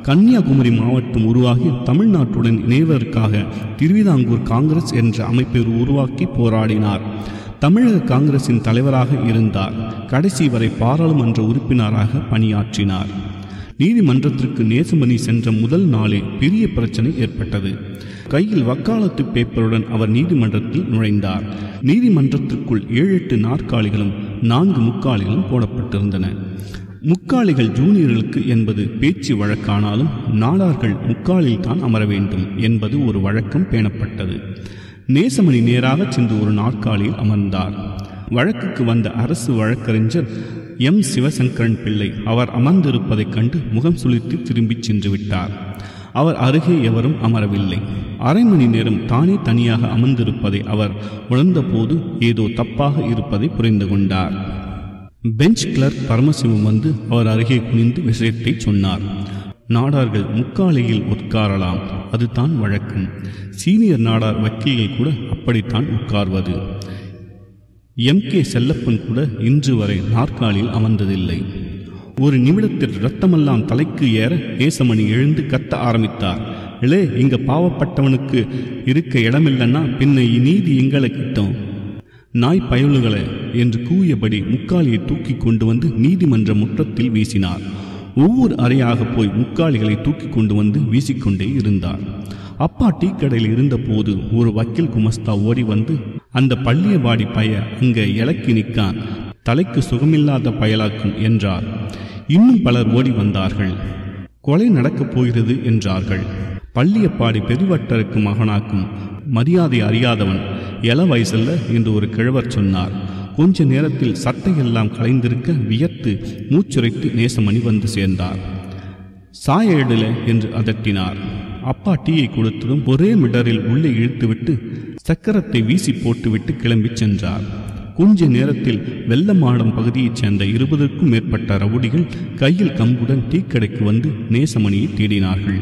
கன்னியாகுமரி மாவட்டம் உருவாகி தமிழ்நாட்டுடன் இணைவதற்காக திருவிதாங்கூர் காங்கிரஸ் என்ற அமைப்பை உருவாக்கி போராடினார் தமிழக காங்கிரசின் தலைவராக இருந்தார் கடைசி வரை பாராளுமன்ற உறுப்பினராக பணியாற்றினார் நீதிமன்றத்திற்கு நேசமணி சென்ற முதல் நாளே பெரிய பிரச்சனை ஏற்பட்டது கையில் வக்காலத்து பேப்பருடன் அவர் நீதிமன்றத்தில் நுழைந்தார் நீதிமன்றத்திற்குள் ஏழு எட்டு நாற்காலிகளும் நான்கு முக்காலிகளும் போடப்பட்டிருந்தன முக்காலிகள் ஜூனியர்களுக்கு என்பது பேச்சு வழக்கானாலும் நாடார்கள் முக்காலில் தான் அமர வேண்டும் என்பது ஒரு வழக்கம் பேணப்பட்டது நேசமணி நேராக சென்று ஒரு நாற்காலியில் அமர்ந்தார் வழக்குக்கு வந்த அரசு வழக்கறிஞர் எம் சிவசங்கரன் பிள்ளை அவர் அமர்ந்திருப்பதைக் கண்டு முகம் சுளித்து திரும்பிச் சென்று விட்டார் அவர் அருகே எவரும் அமரவில்லை அரை மணி நேரம் தானே தனியாக அமர்ந்திருப்பதை அவர் உணர்ந்தபோது ஏதோ தப்பாக இருப்பதை புரிந்து கொண்டார் பெஞ்ச் கிளர்க் பரமசிவம் வந்து அவர் அருகே குனிந்து விஷயத்தை சொன்னார் நாடார்கள் முக்காலையில் உட்காரலாம் அதுதான் வழக்கம் சீனியர் நாடார் வக்கீல்கள் கூட அப்படித்தான் உட்கார்வது எம் கே செல்லப்பன் கூட இன்று வரை நாற்காலியில் அமர்ந்ததில்லை ஒரு நிமிடத்தில் ரத்தமெல்லாம் தலைக்கு ஏற நேசமணி எழுந்து கத்த ஆரம்பித்தார் இளே இங்க பாவப்பட்டவனுக்கு இருக்க இடமில்லைன்னா பின்ன நீதி எங்களை கிட்டோம் நாய் பயலுகளே என்று கூவியபடி முக்காலியை தூக்கி கொண்டு வந்து நீதிமன்ற முற்றத்தில் வீசினார் ஒவ்வொரு அறையாக போய் முக்காலிகளை தூக்கி கொண்டு வந்து வீசிக்கொண்டே இருந்தார் அப்பா டீ கடையில் இருந்தபோது ஒரு வக்கீல் குமஸ்தா ஓடி வந்து அந்த பள்ளியபாடி பய அங்க இலக்கி நிற்கான் தலைக்கு சுகமில்லாத பயலாக்கும் என்றார் இன்னும் பலர் ஓடி வந்தார்கள் கொலை நடக்கப் போகிறது என்றார்கள் பள்ளியப்பாடி பெருவட்டருக்கு மகனாக்கும் மரியாதை அறியாதவன் எல வயசல்ல என்று ஒரு கிழவர் சொன்னார் கொஞ்ச நேரத்தில் சட்டையெல்லாம் கலைந்திருக்க வியர்த்து மூச்சுரைத்து நேசமணி வந்து சேர்ந்தார் சாய எடுல என்று அதட்டினார் அப்பா டீயை கொடுத்ததும் ஒரே மிடரில் உள்ளே இழுத்துவிட்டு சக்கரத்தை வீசி போட்டுவிட்டு கிளம்பிச் சென்றார் கொஞ்ச நேரத்தில் வெள்ளமாடம் பகுதியைச் சேர்ந்த இருபதற்கும் மேற்பட்ட ரவுடிகள் கையில் கம்புடன் டீக்கடைக்கு வந்து நேசமணியை தேடினார்கள்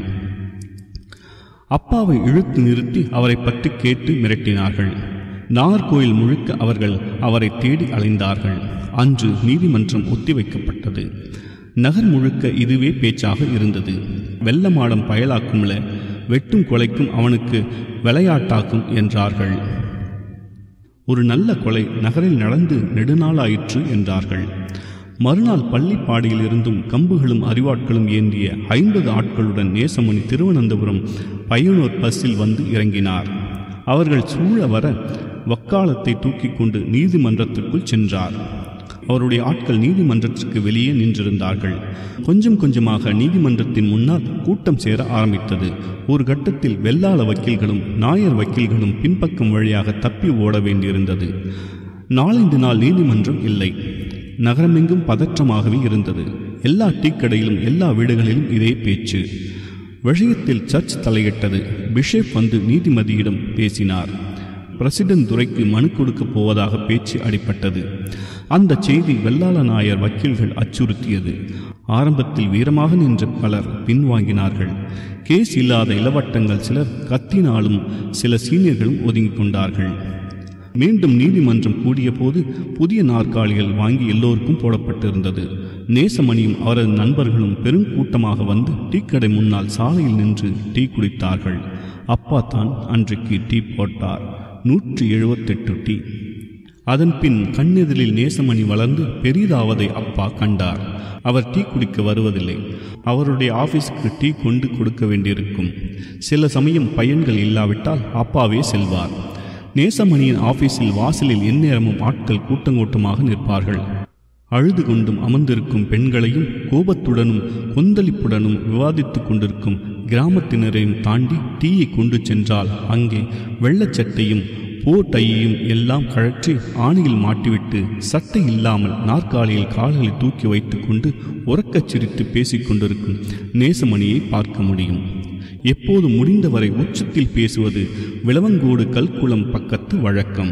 அப்பாவை இழுத்து நிறுத்தி அவரை பற்றி கேட்டு மிரட்டினார்கள் நாகர்கோயில் முழுக்க அவர்கள் அவரை தேடி அலைந்தார்கள் அன்று நீதிமன்றம் ஒத்திவைக்கப்பட்டது நகர் முழுக்க இதுவே பேச்சாக இருந்தது வெள்ளமாடம் பயலாக்கும்ல வெட்டும் கொலைக்கும் அவனுக்கு விளையாட்டாக்கும் என்றார்கள் ஒரு நல்ல கொலை நகரில் நடந்து நெடுநாளாயிற்று என்றார்கள் மறுநாள் பள்ளிப்பாடியில் இருந்தும் கம்புகளும் அறிவாட்களும் ஏந்திய ஐம்பது ஆட்களுடன் நேசமணி திருவனந்தபுரம் பையனூர் பஸ்ஸில் வந்து இறங்கினார் அவர்கள் சூழ வர வக்காலத்தை தூக்கி கொண்டு நீதிமன்றத்திற்குள் சென்றார் அவருடைய ஆட்கள் நீதிமன்றத்திற்கு வெளியே நின்றிருந்தார்கள் கொஞ்சம் கொஞ்சமாக நீதிமன்றத்தின் முன்னால் கூட்டம் சேர ஆரம்பித்தது ஒரு கட்டத்தில் வெள்ளாள வக்கீல்களும் நாயர் வக்கீல்களும் பின்பக்கம் வழியாக தப்பி ஓட வேண்டியிருந்தது நாலந்து நாள் நீதிமன்றம் இல்லை நகரமெங்கும் பதற்றமாகவே இருந்தது எல்லா டீக்கடையிலும் எல்லா வீடுகளிலும் இதே பேச்சு விஷயத்தில் சர்ச் தலையிட்டது பிஷப் வந்து நீதிமதியிடம் பேசினார் பிரசிடென்ட் துரைக்கு மனு கொடுக்கப் போவதாக பேச்சு அடிப்பட்டது அந்த செய்தி வெள்ளாள நாயர் வக்கீல்கள் அச்சுறுத்தியது ஆரம்பத்தில் வீரமாக நின்ற பலர் பின்வாங்கினார்கள் கேஸ் இல்லாத இளவட்டங்கள் சிலர் கத்தினாலும் சில சீனியர்களும் ஒதுங்கிக் கொண்டார்கள் மீண்டும் நீதிமன்றம் கூடிய போது புதிய நாற்காலிகள் வாங்கி எல்லோருக்கும் போடப்பட்டிருந்தது நேசமணியும் அவரது நண்பர்களும் பெருங்கூட்டமாக வந்து டீக்கடை முன்னால் சாலையில் நின்று டீ குடித்தார்கள் அப்பா தான் அன்றைக்கு டீ போட்டார் நூற்றி எழுபத்தெட்டு டீ அதன் பின் கண்ணெதிரில் நேசமணி வளர்ந்து பெரிதாவதை அப்பா கண்டார் அவர் டீ குடிக்க வருவதில்லை அவருடைய ஆபீஸுக்கு டீ கொண்டு கொடுக்க வேண்டியிருக்கும் சில சமயம் பையன்கள் இல்லாவிட்டால் அப்பாவே செல்வார் நேசமணியின் ஆபீஸில் வாசலில் எந்நேரமும் ஆட்கள் கூட்டங்கூட்டமாக நிற்பார்கள் அழுது கொண்டும் அமர்ந்திருக்கும் பெண்களையும் கோபத்துடனும் கொந்தளிப்புடனும் விவாதித்துக் கொண்டிருக்கும் கிராமத்தினரையும் தாண்டி டீயை கொண்டு சென்றால் அங்கே வெள்ளச்சட்டையும் போர் டையையும் எல்லாம் கழற்றி ஆணியில் மாட்டிவிட்டு சட்டை இல்லாமல் நாற்காலியில் கால்களை தூக்கி வைத்துக்கொண்டு உறக்கச் சிரித்து பேசிக் கொண்டிருக்கும் நேசமணியை பார்க்க முடியும் எப்போது முடிந்தவரை உச்சத்தில் பேசுவது விளவங்கோடு கல்குளம் பக்கத்து வழக்கம்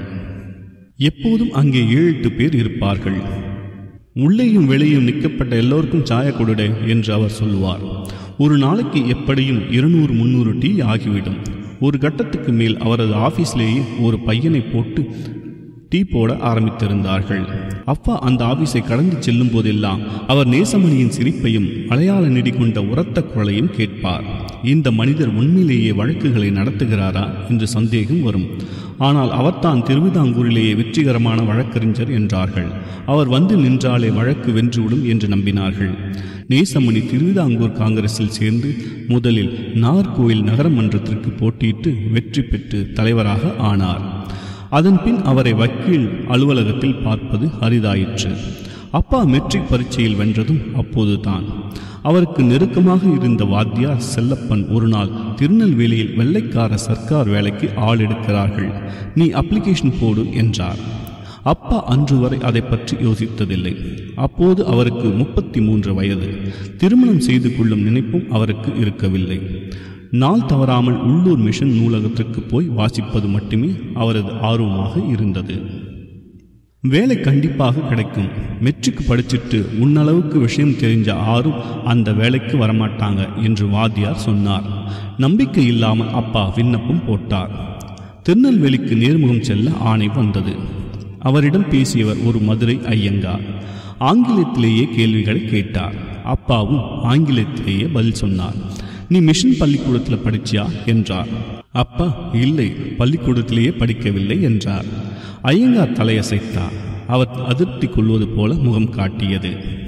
எப்போதும் அங்கே ஏழு எட்டு பேர் இருப்பார்கள் உள்ளேயும் வெளியும் நிற்கப்பட்ட எல்லோருக்கும் சாய கொடுடே என்று அவர் சொல்லுவார் ஒரு நாளைக்கு எப்படியும் இருநூறு முந்நூறு டீ ஆகிவிடும் ஒரு கட்டத்துக்கு மேல் அவரது ஆபீஸ்லேயே ஒரு பையனை போட்டு டீ போட ஆரம்பித்திருந்தார்கள் அப்பா அந்த ஆபீஸை கடந்து செல்லும் போதெல்லாம் அவர் நேசமணியின் சிரிப்பையும் மலையாள நெடி கொண்ட உரத்த குரலையும் கேட்பார் இந்த மனிதர் உண்மையிலேயே வழக்குகளை நடத்துகிறாரா என்று சந்தேகம் வரும் ஆனால் அவர்தான் திருவிதாங்கூரிலேயே வெற்றிகரமான வழக்கறிஞர் என்றார்கள் அவர் வந்து நின்றாலே வழக்கு வென்றுவிடும் என்று நம்பினார்கள் நேசமணி திருவிதாங்கூர் காங்கிரஸில் சேர்ந்து முதலில் நாகர்கோயில் நகரமன்றத்திற்கு போட்டியிட்டு வெற்றி பெற்று தலைவராக ஆனார் அதன்பின் அவரை வக்கீல் அலுவலகத்தில் பார்ப்பது அரிதாயிற்று அப்பா மெட்ரிக் பரீட்சையில் வென்றதும் அப்போதுதான் அவருக்கு நெருக்கமாக இருந்த வாத்தியார் செல்லப்பன் ஒரு நாள் திருநெல்வேலியில் வெள்ளைக்கார சர்க்கார் வேலைக்கு ஆள் எடுக்கிறார்கள் நீ அப்ளிகேஷன் போடு என்றார் அப்பா அன்று வரை அதை பற்றி யோசித்ததில்லை அப்போது அவருக்கு முப்பத்தி மூன்று வயது திருமணம் செய்து கொள்ளும் நினைப்பும் அவருக்கு இருக்கவில்லை நாள் தவறாமல் உள்ளூர் மிஷன் நூலகத்திற்கு போய் வாசிப்பது மட்டுமே அவரது ஆர்வமாக இருந்தது வேலை கண்டிப்பாக கிடைக்கும் மெட்ரிக் படிச்சிட்டு உன்னளவுக்கு விஷயம் தெரிஞ்ச ஆரும் அந்த வேலைக்கு வரமாட்டாங்க என்று வாத்தியார் சொன்னார் நம்பிக்கை இல்லாமல் அப்பா விண்ணப்பம் போட்டார் திருநெல்வேலிக்கு நேர்முகம் செல்ல ஆணை வந்தது அவரிடம் பேசியவர் ஒரு மதுரை ஐயங்கார் ஆங்கிலத்திலேயே கேள்விகளை கேட்டார் அப்பாவும் ஆங்கிலத்திலேயே பதில் சொன்னார் நீ மிஷன் பள்ளிக்கூடத்தில் படிச்சியா என்றார் அப்பா இல்லை பள்ளிக்கூடத்திலேயே படிக்கவில்லை என்றார் ஐயங்கார் தலையசைத்தார் அவர் அதிருப்தி கொள்வது போல முகம் காட்டியது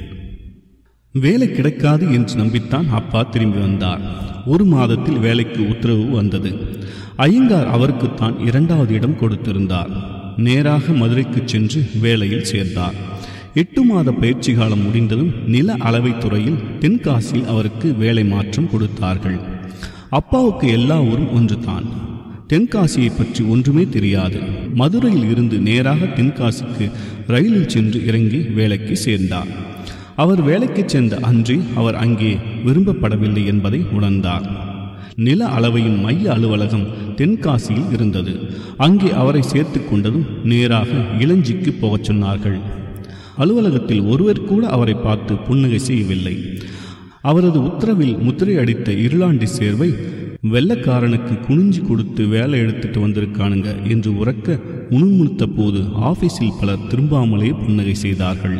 வேலை கிடைக்காது என்று நம்பித்தான் அப்பா திரும்பி வந்தார் ஒரு மாதத்தில் வேலைக்கு உத்தரவு வந்தது ஐயங்கார் அவருக்குத்தான் இரண்டாவது இடம் கொடுத்திருந்தார் நேராக மதுரைக்கு சென்று வேலையில் சேர்ந்தார் எட்டு மாத பயிற்சி காலம் முடிந்ததும் நில அளவை துறையில் தென்காசியில் அவருக்கு வேலை மாற்றம் கொடுத்தார்கள் அப்பாவுக்கு எல்லா ஊரும் ஒன்றுதான் தென்காசியை பற்றி ஒன்றுமே தெரியாது மதுரையில் இருந்து நேராக தென்காசிக்கு ரயிலில் சென்று இறங்கி வேலைக்கு சேர்ந்தார் அவர் வேலைக்கு சென்ற அன்றே அவர் அங்கே விரும்பப்படவில்லை என்பதை உணர்ந்தார் நில அளவையின் மைய அலுவலகம் தென்காசியில் இருந்தது அங்கே அவரை சேர்த்து கொண்டதும் நேராக இளஞ்சிக்கு போகச் சொன்னார்கள் அலுவலகத்தில் ஒருவர் கூட அவரை பார்த்து புன்னகை செய்யவில்லை அவரது உத்தரவில் முத்திரை அடித்த இருளாண்டி சேர்வை வெள்ளக்காரனுக்கு குனிஞ்சு கொடுத்து வேலை எடுத்துட்டு வந்திருக்கானுங்க என்று உறக்க முணுமுணுத்த போது ஆபீஸில் பலர் திரும்பாமலே புன்னகை செய்தார்கள்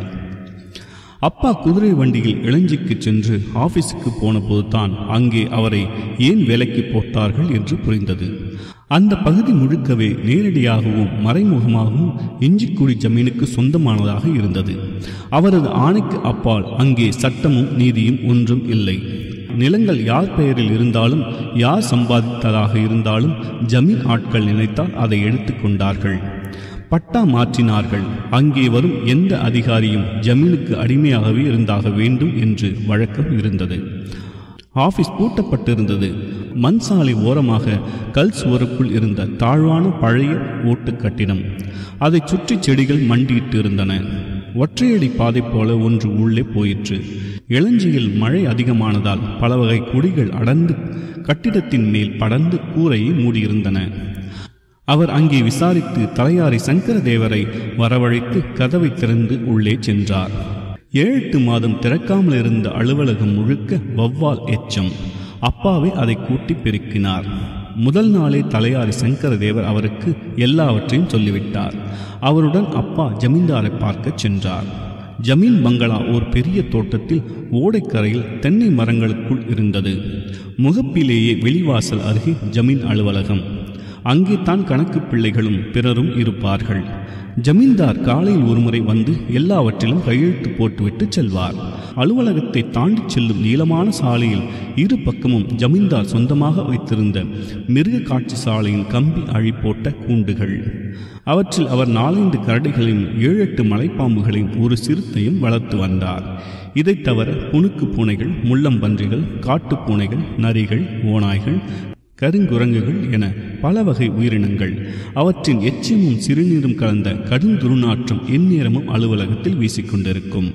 அப்பா குதிரை வண்டியில் இளஞ்சிக்கு சென்று ஆபீஸுக்கு போன போதுதான் அங்கே அவரை ஏன் வேலைக்கு போட்டார்கள் என்று புரிந்தது அந்த பகுதி முழுக்கவே நேரடியாகவும் மறைமுகமாகவும் இஞ்சிக்குடி ஜமீனுக்கு சொந்தமானதாக இருந்தது அவரது ஆணைக்கு அப்பால் அங்கே சட்டமும் நீதியும் ஒன்றும் இல்லை நிலங்கள் யார் பெயரில் இருந்தாலும் யார் சம்பாதித்ததாக இருந்தாலும் ஜமீன் ஆட்கள் நினைத்தால் அதை எடுத்துக்கொண்டார்கள் பட்டா மாற்றினார்கள் அங்கே வரும் எந்த அதிகாரியும் ஜமீனுக்கு அடிமையாகவே இருந்தாக வேண்டும் என்று வழக்கம் இருந்தது ஆபீஸ் பூட்டப்பட்டிருந்தது மண் சாலை ஓரமாக கல் சுவருக்குள் இருந்த தாழ்வான பழைய ஓட்டு கட்டிடம் அதைச் சுற்றி செடிகள் மண்டியிட்டு இருந்தன ஒற்றையடி பாதை போல ஒன்று உள்ளே போயிற்று இளஞ்சியில் மழை அதிகமானதால் பல வகை குடிகள் அடர்ந்து கட்டிடத்தின் மேல் படர்ந்து கூரையை மூடியிருந்தன அவர் அங்கே விசாரித்து தலையாரி சங்கரதேவரை வரவழைத்து கதவை திறந்து உள்ளே சென்றார் ஏழெட்டு மாதம் திறக்காமல் இருந்த அலுவலகம் முழுக்க வவ்வால் எச்சம் அப்பாவே அதை கூட்டி பெருக்கினார் முதல் நாளே தலையாரி சங்கரதேவர் அவருக்கு எல்லாவற்றையும் சொல்லிவிட்டார் அவருடன் அப்பா ஜமீன்தாரை பார்க்கச் சென்றார் ஜமீன் பங்களா ஒரு பெரிய தோட்டத்தில் ஓடைக்கரையில் தென்னை மரங்களுக்குள் இருந்தது முகப்பிலேயே வெளிவாசல் அருகே ஜமீன் அலுவலகம் அங்கே தான் கணக்கு பிள்ளைகளும் பிறரும் இருப்பார்கள் ஜமீன்தார் காலையில் ஒருமுறை வந்து எல்லாவற்றிலும் கையெழுத்து போட்டுவிட்டு செல்வார் அலுவலகத்தை தாண்டி செல்லும் நீளமான சாலையில் இரு பக்கமும் ஜமீன்தார் சொந்தமாக வைத்திருந்த மிருக காட்சி சாலையின் கம்பி அழி போட்ட கூண்டுகள் அவற்றில் அவர் நாலைந்து கரடிகளையும் ஏழெட்டு மலைப்பாம்புகளையும் ஒரு சிறுத்தையும் வளர்த்து வந்தார் இதைத் தவிர புணுக்கு பூனைகள் முள்ளம்பன்றிகள் காட்டுப் பூனைகள் நரிகள் ஓநாய்கள் கருங்குரங்குகள் என பல வகை உயிரினங்கள் அவற்றின் எச்சமும் சிறுநீரும் கலந்த கடுந்துருநாற்றம் எந்நேரமும் அலுவலகத்தில் வீசிக்கொண்டிருக்கும்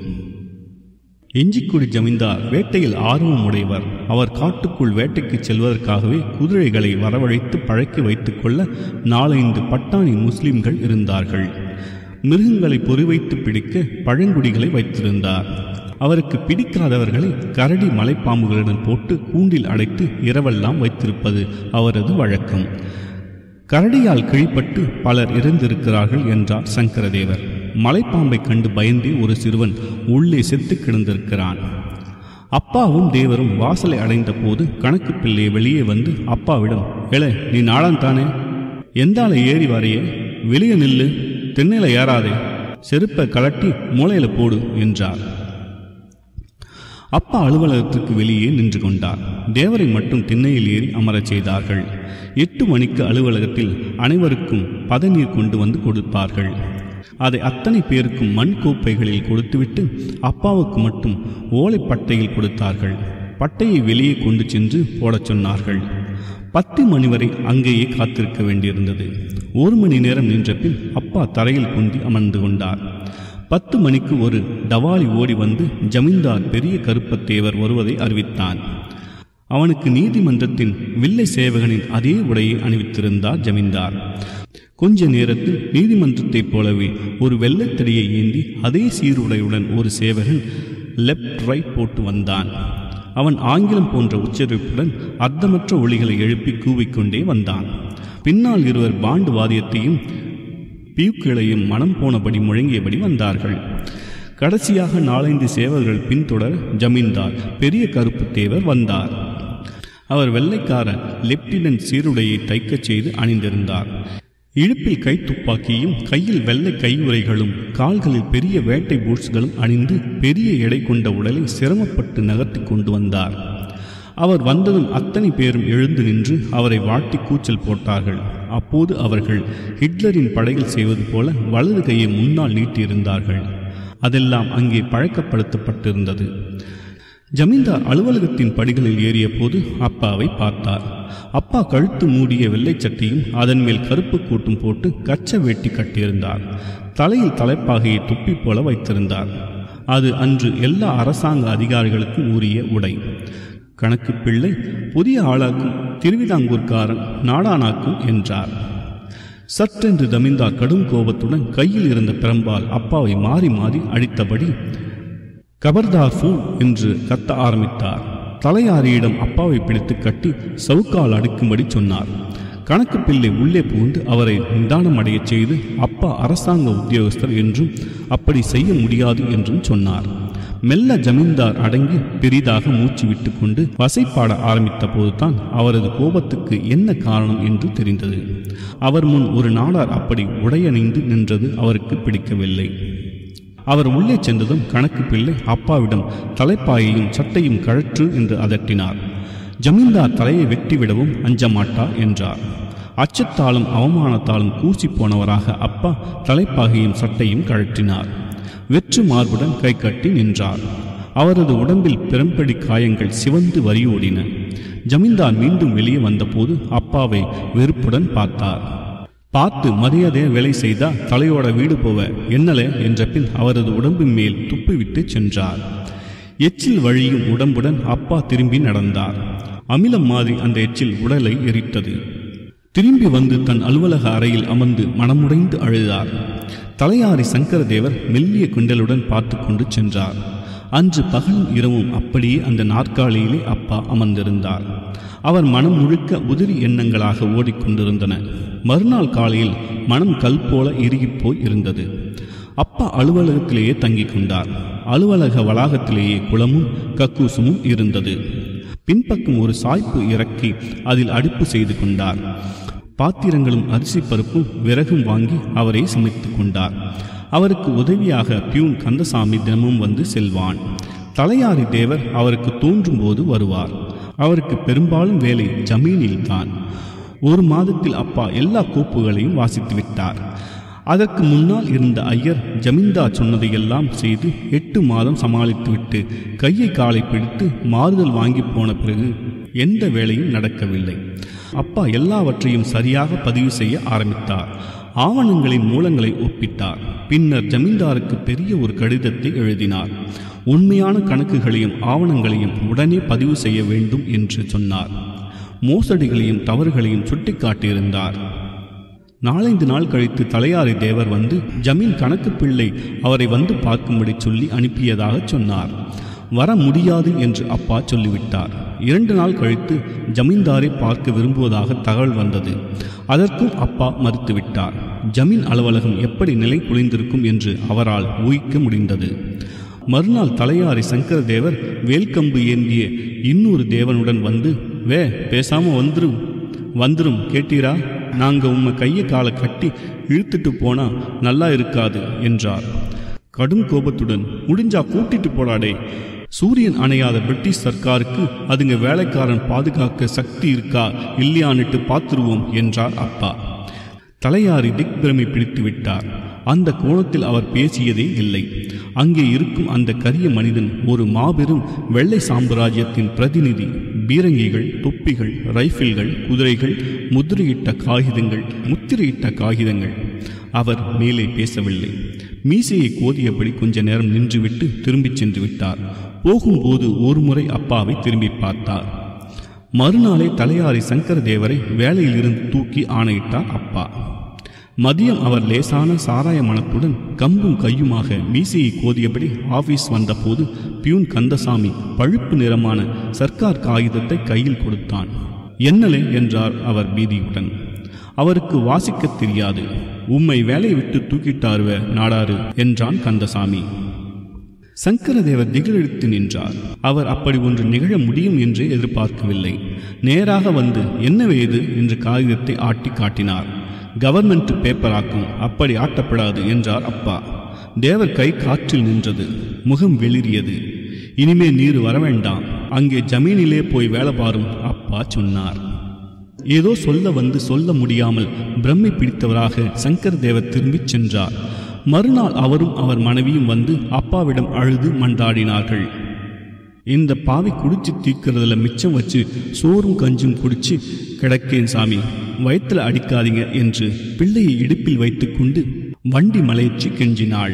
இஞ்சிக்குடி ஜமீன்தார் வேட்டையில் ஆர்வம் உடையவர் அவர் காட்டுக்குள் வேட்டைக்கு செல்வதற்காகவே குதிரைகளை வரவழைத்து பழக்கி வைத்துக்கொள்ள நாலைந்து பட்டாணி முஸ்லிம்கள் இருந்தார்கள் மிருகங்களை பொறிவைத்து பிடிக்க பழங்குடிகளை வைத்திருந்தார் அவருக்கு பிடிக்காதவர்களை கரடி மலைப்பாம்புகளுடன் போட்டு கூண்டில் அடைத்து இரவெல்லாம் வைத்திருப்பது அவரது வழக்கம் கரடியால் கிழிப்பட்டு பலர் இறந்திருக்கிறார்கள் என்றார் சங்கரதேவர் மலைப்பாம்பை கண்டு பயந்தே ஒரு சிறுவன் உள்ளே செத்து கிடந்திருக்கிறான் அப்பாவும் தேவரும் வாசலை அடைந்த போது கணக்கு பிள்ளை வெளியே வந்து அப்பாவிடம் எல நீ நாளான் தானே எந்தால ஏறி வரையே வெளியே நில்லு தென்னையில ஏறாதே செருப்பை கலட்டி மூளையில போடு என்றார் அப்பா அலுவலகத்திற்கு வெளியே நின்று கொண்டார் தேவரை மட்டும் திண்ணையில் ஏறி அமரச் செய்தார்கள் எட்டு மணிக்கு அலுவலகத்தில் அனைவருக்கும் பதநீர் கொண்டு வந்து கொடுப்பார்கள் அதை அத்தனை பேருக்கும் மண் கோப்பைகளில் கொடுத்துவிட்டு அப்பாவுக்கு மட்டும் ஓலைப்பட்டையில் கொடுத்தார்கள் பட்டையை வெளியே கொண்டு சென்று போடச் சொன்னார்கள் பத்து மணி வரை அங்கேயே காத்திருக்க வேண்டியிருந்தது ஒரு மணி நேரம் நின்ற பின் அப்பா தரையில் குந்தி அமர்ந்து கொண்டார் பத்து மணிக்கு ஒரு டவாலி ஓடி வந்து ஜமீன்தார் பெரிய கருப்பத்தேவர் வருவதை அறிவித்தான் அவனுக்கு நீதிமன்றத்தின் வில்லை சேவகனின் அதே உடையை அணிவித்திருந்தார் ஜமீன்தார் கொஞ்ச நேரத்தில் நீதிமன்றத்தைப் போலவே ஒரு வெள்ளைத்தடியை ஏந்தி அதே சீருடையுடன் ஒரு சேவகன் லெப்ட் ரைட் போட்டு வந்தான் அவன் ஆங்கிலம் போன்ற உச்சரிப்புடன் அர்த்தமற்ற ஒளிகளை எழுப்பி கூவிக்கொண்டே வந்தான் பின்னால் இருவர் பாண்டு வாதியத்தையும் பியூக்களையும் மனம் போனபடி முழங்கியபடி வந்தார்கள் கடைசியாக நாலைந்து சேவர்கள் பின்தொடர ஜமீன்தார் பெரிய கருப்பு தேவர் வந்தார் அவர் வெள்ளைக்கார லெப்டினன்ட் சீருடையை தைக்கச் செய்து அணிந்திருந்தார் இழுப்பில் கை துப்பாக்கியும் கையில் வெள்ளை கையுறைகளும் கால்களில் பெரிய வேட்டை பூட்ஸ்களும் அணிந்து பெரிய எடை கொண்ட உடலை சிரமப்பட்டு நகர்த்தி கொண்டு வந்தார் அவர் வந்ததும் அத்தனை பேரும் எழுந்து நின்று அவரை வாட்டி கூச்சல் போட்டார்கள் அப்போது அவர்கள் ஹிட்லரின் படையில் செய்வது போல வலது கையை முன்னால் நீட்டியிருந்தார்கள் அதெல்லாம் அங்கே பழக்கப்படுத்தப்பட்டிருந்தது ஜமீன்தார் அலுவலகத்தின் படிகளில் ஏறிய போது அப்பாவை பார்த்தார் அப்பா கழுத்து மூடிய வெள்ளைச் சட்டையும் அதன் மேல் கருப்பு கூட்டும் போட்டு கச்ச வேட்டி கட்டியிருந்தார் தலையில் தலைப்பாகையை துப்பி போல வைத்திருந்தார் அது அன்று எல்லா அரசாங்க அதிகாரிகளுக்கும் உரிய உடை கணக்கு பிள்ளை புதிய ஆளாக்கும் திருவிதாங்கூர்காரன் நாடானாக்கும் என்றார் சற்றென்று ஜமீன்தார் கடும் கோபத்துடன் கையில் இருந்த பிரம்பால் அப்பாவை மாறி மாறி அடித்தபடி கபர்தார் ஃபூல் என்று கத்த ஆரம்பித்தார் தலையாரியிடம் அப்பாவை பிடித்து கட்டி சவுக்கால் அடுக்கும்படி சொன்னார் கணக்கு பிள்ளை உள்ளே புகுந்து அவரை நிதானம் அடையச் செய்து அப்பா அரசாங்க உத்தியோகஸ்தர் என்றும் அப்படி செய்ய முடியாது என்றும் சொன்னார் மெல்ல ஜமீன்தார் அடங்கி பெரிதாக மூச்சு விட்டுக்கொண்டு வசைப்பாட ஆரம்பித்த போதுதான் அவரது கோபத்துக்கு என்ன காரணம் என்று தெரிந்தது அவர் முன் ஒரு நாடார் அப்படி உடையணிந்து நின்றது அவருக்கு பிடிக்கவில்லை அவர் உள்ளே சென்றதும் கணக்கு பிள்ளை அப்பாவிடம் தலைப்பாயையும் சட்டையும் கழற்று என்று அதட்டினார் ஜமீன்தார் தலையை வெட்டிவிடவும் அஞ்ச மாட்டார் என்றார் அச்சத்தாலும் அவமானத்தாலும் கூசி போனவராக அப்பா தலைப்பாகையும் சட்டையும் கழற்றினார் வெற்று மார்புடன் கை கட்டி நின்றார் அவரது உடம்பில் பெரும்படி காயங்கள் சிவந்து வரியோடின ஜமீன்தார் மீண்டும் வெளியே வந்தபோது அப்பாவை வெறுப்புடன் பார்த்தார் பார்த்து மரியாதைய வேலை செய்தா தலையோட வீடு போவ என்னலே என்ற பின் அவரது உடம்பின் மேல் துப்பிவிட்டு சென்றார் எச்சில் வழியும் உடம்புடன் அப்பா திரும்பி நடந்தார் அமிலம் மாதிரி அந்த எச்சில் உடலை எரித்தது திரும்பி வந்து தன் அலுவலக அறையில் அமர்ந்து மனமுடைந்து அழுதார் தலையாரி சங்கரதேவர் மெல்லிய குண்டலுடன் பார்த்து கொண்டு சென்றார் அன்று பகலும் இரவும் அப்படியே அந்த நாற்காலியிலே அப்பா அமர்ந்திருந்தார் அவர் மனம் முழுக்க உதிரி எண்ணங்களாக ஓடிக்கொண்டிருந்தன மறுநாள் காலையில் மனம் கல் போல இறுகிப்போய் இருந்தது அப்பா அலுவலகத்திலேயே தங்கிக் கொண்டார் அலுவலக வளாகத்திலேயே குளமும் கக்கூசுமும் இருந்தது பின்பக்கம் ஒரு சாய்ப்பு இறக்கி அதில் அடுப்பு செய்து கொண்டார் பாத்திரங்களும் அரிசி பருப்பும் விறகும் வாங்கி அவரே சமைத்துக் கொண்டார் அவருக்கு உதவியாக பியூன் கந்தசாமி தினமும் வந்து செல்வான் தலையாரி தேவர் அவருக்கு தோன்றும் போது வருவார் அவருக்கு பெரும்பாலும் வேலை ஜமீனில் தான் ஒரு மாதத்தில் அப்பா எல்லா கோப்புகளையும் வாசித்து விட்டார் அதற்கு முன்னால் இருந்த ஐயர் ஜமீன்தார் சொன்னதையெல்லாம் செய்து எட்டு மாதம் சமாளித்துவிட்டு கையை காலை பிடித்து மாறுதல் வாங்கி போன பிறகு எந்த வேலையும் நடக்கவில்லை அப்பா எல்லாவற்றையும் சரியாக பதிவு செய்ய ஆரம்பித்தார் ஆவணங்களின் மூலங்களை ஒப்பிட்டார் பின்னர் ஜமீன்தாருக்கு பெரிய ஒரு கடிதத்தை எழுதினார் உண்மையான கணக்குகளையும் ஆவணங்களையும் உடனே பதிவு செய்ய வேண்டும் என்று சொன்னார் மோசடிகளையும் தவறுகளையும் சுட்டிக்காட்டியிருந்தார் நாலைந்து நாள் கழித்து தலையாரி தேவர் வந்து ஜமீன் கணக்கு பிள்ளை அவரை வந்து பார்க்கும்படி சொல்லி அனுப்பியதாக சொன்னார் வர முடியாது என்று அப்பா சொல்லிவிட்டார் இரண்டு நாள் கழித்து ஜமீன்தாரை பார்க்க விரும்புவதாக தகவல் வந்தது அதற்கும் அப்பா மறுத்துவிட்டார் ஜமீன் அலுவலகம் எப்படி நிலை குலைந்திருக்கும் என்று அவரால் ஊகிக்க முடிந்தது மறுநாள் தலையாரி சங்கரதேவர் வேல்கம்பு ஏந்திய இன்னொரு தேவனுடன் வந்து வே பேசாம வந்துரும் வந்துரும் கேட்டீரா நாங்க உம்மை கையை காலை கட்டி இழுத்துட்டு போனா நல்லா இருக்காது என்றார் கடும் கோபத்துடன் முடிஞ்சா கூட்டிட்டு போடாடே சூரியன் அணையாத பிரிட்டிஷ் சர்க்காருக்கு அதுங்க வேலைக்காரன் பாதுகாக்க சக்தி இருக்கா இல்லையான்னுட்டு பார்த்துருவோம் என்றார் அப்பா தலையாரி திக்பிரமை பிடித்து விட்டார் அந்த கோணத்தில் அவர் பேசியதே இல்லை அங்கே இருக்கும் அந்த கரிய மனிதன் ஒரு மாபெரும் வெள்ளை சாம்ராஜ்யத்தின் பிரதிநிதி பீரங்கிகள் தொப்பிகள் ரைஃபிள்கள் குதிரைகள் முத்திரையிட்ட காகிதங்கள் முத்திரையிட்ட காகிதங்கள் அவர் மேலே பேசவில்லை மீசையை கோதியபடி கொஞ்ச நேரம் நின்றுவிட்டு திரும்பிச் சென்று விட்டார் போகும்போது ஒருமுறை அப்பாவை திரும்பி பார்த்தார் மறுநாளே தலையாரி சங்கரதேவரை வேலையிலிருந்து தூக்கி ஆணையிட்டார் அப்பா மதியம் அவர் லேசான சாராய மனத்துடன் கம்பும் கையுமாக மீசையை கோதியபடி ஆபீஸ் வந்தபோது பியூன் கந்தசாமி பழுப்பு நிறமான சர்க்கார் காகிதத்தை கையில் கொடுத்தான் என்னலே என்றார் அவர் பீதியுடன் அவருக்கு வாசிக்கத் தெரியாது உம்மை வேலையை விட்டு தூக்கிட்டாருவ நாடாரு என்றான் கந்தசாமி சங்கரதேவர் திகிலெடுத்து நின்றார் அவர் அப்படி ஒன்று நிகழ முடியும் என்று எதிர்பார்க்கவில்லை நேராக வந்து என்னவே இது என்று காகிதத்தை ஆட்டி காட்டினார் கவர்மெண்ட் பேப்பராக்கும் அப்படி ஆட்டப்படாது என்றார் அப்பா தேவர் கை காற்றில் நின்றது முகம் வெளிரியது இனிமே நீர் வரவேண்டாம் அங்கே ஜமீனிலே போய் வேலை பாரும் அப்பா சொன்னார் ஏதோ சொல்ல வந்து சொல்ல முடியாமல் பிரம்மை பிடித்தவராக சங்கர் தேவர் திரும்பிச் சென்றார் மறுநாள் அவரும் அவர் மனைவியும் வந்து அப்பாவிடம் அழுது மன்றாடினார்கள் இந்த பாவி குடிச்சு தீர்க்கறதுல மிச்சம் வச்சு சோறும் கஞ்சும் குடிச்சு கிடக்கேன் சாமி வயிற்றுல அடிக்காதீங்க என்று பிள்ளையை இடுப்பில் வைத்துக்கொண்டு வண்டி மலையச்சு கெஞ்சினாள்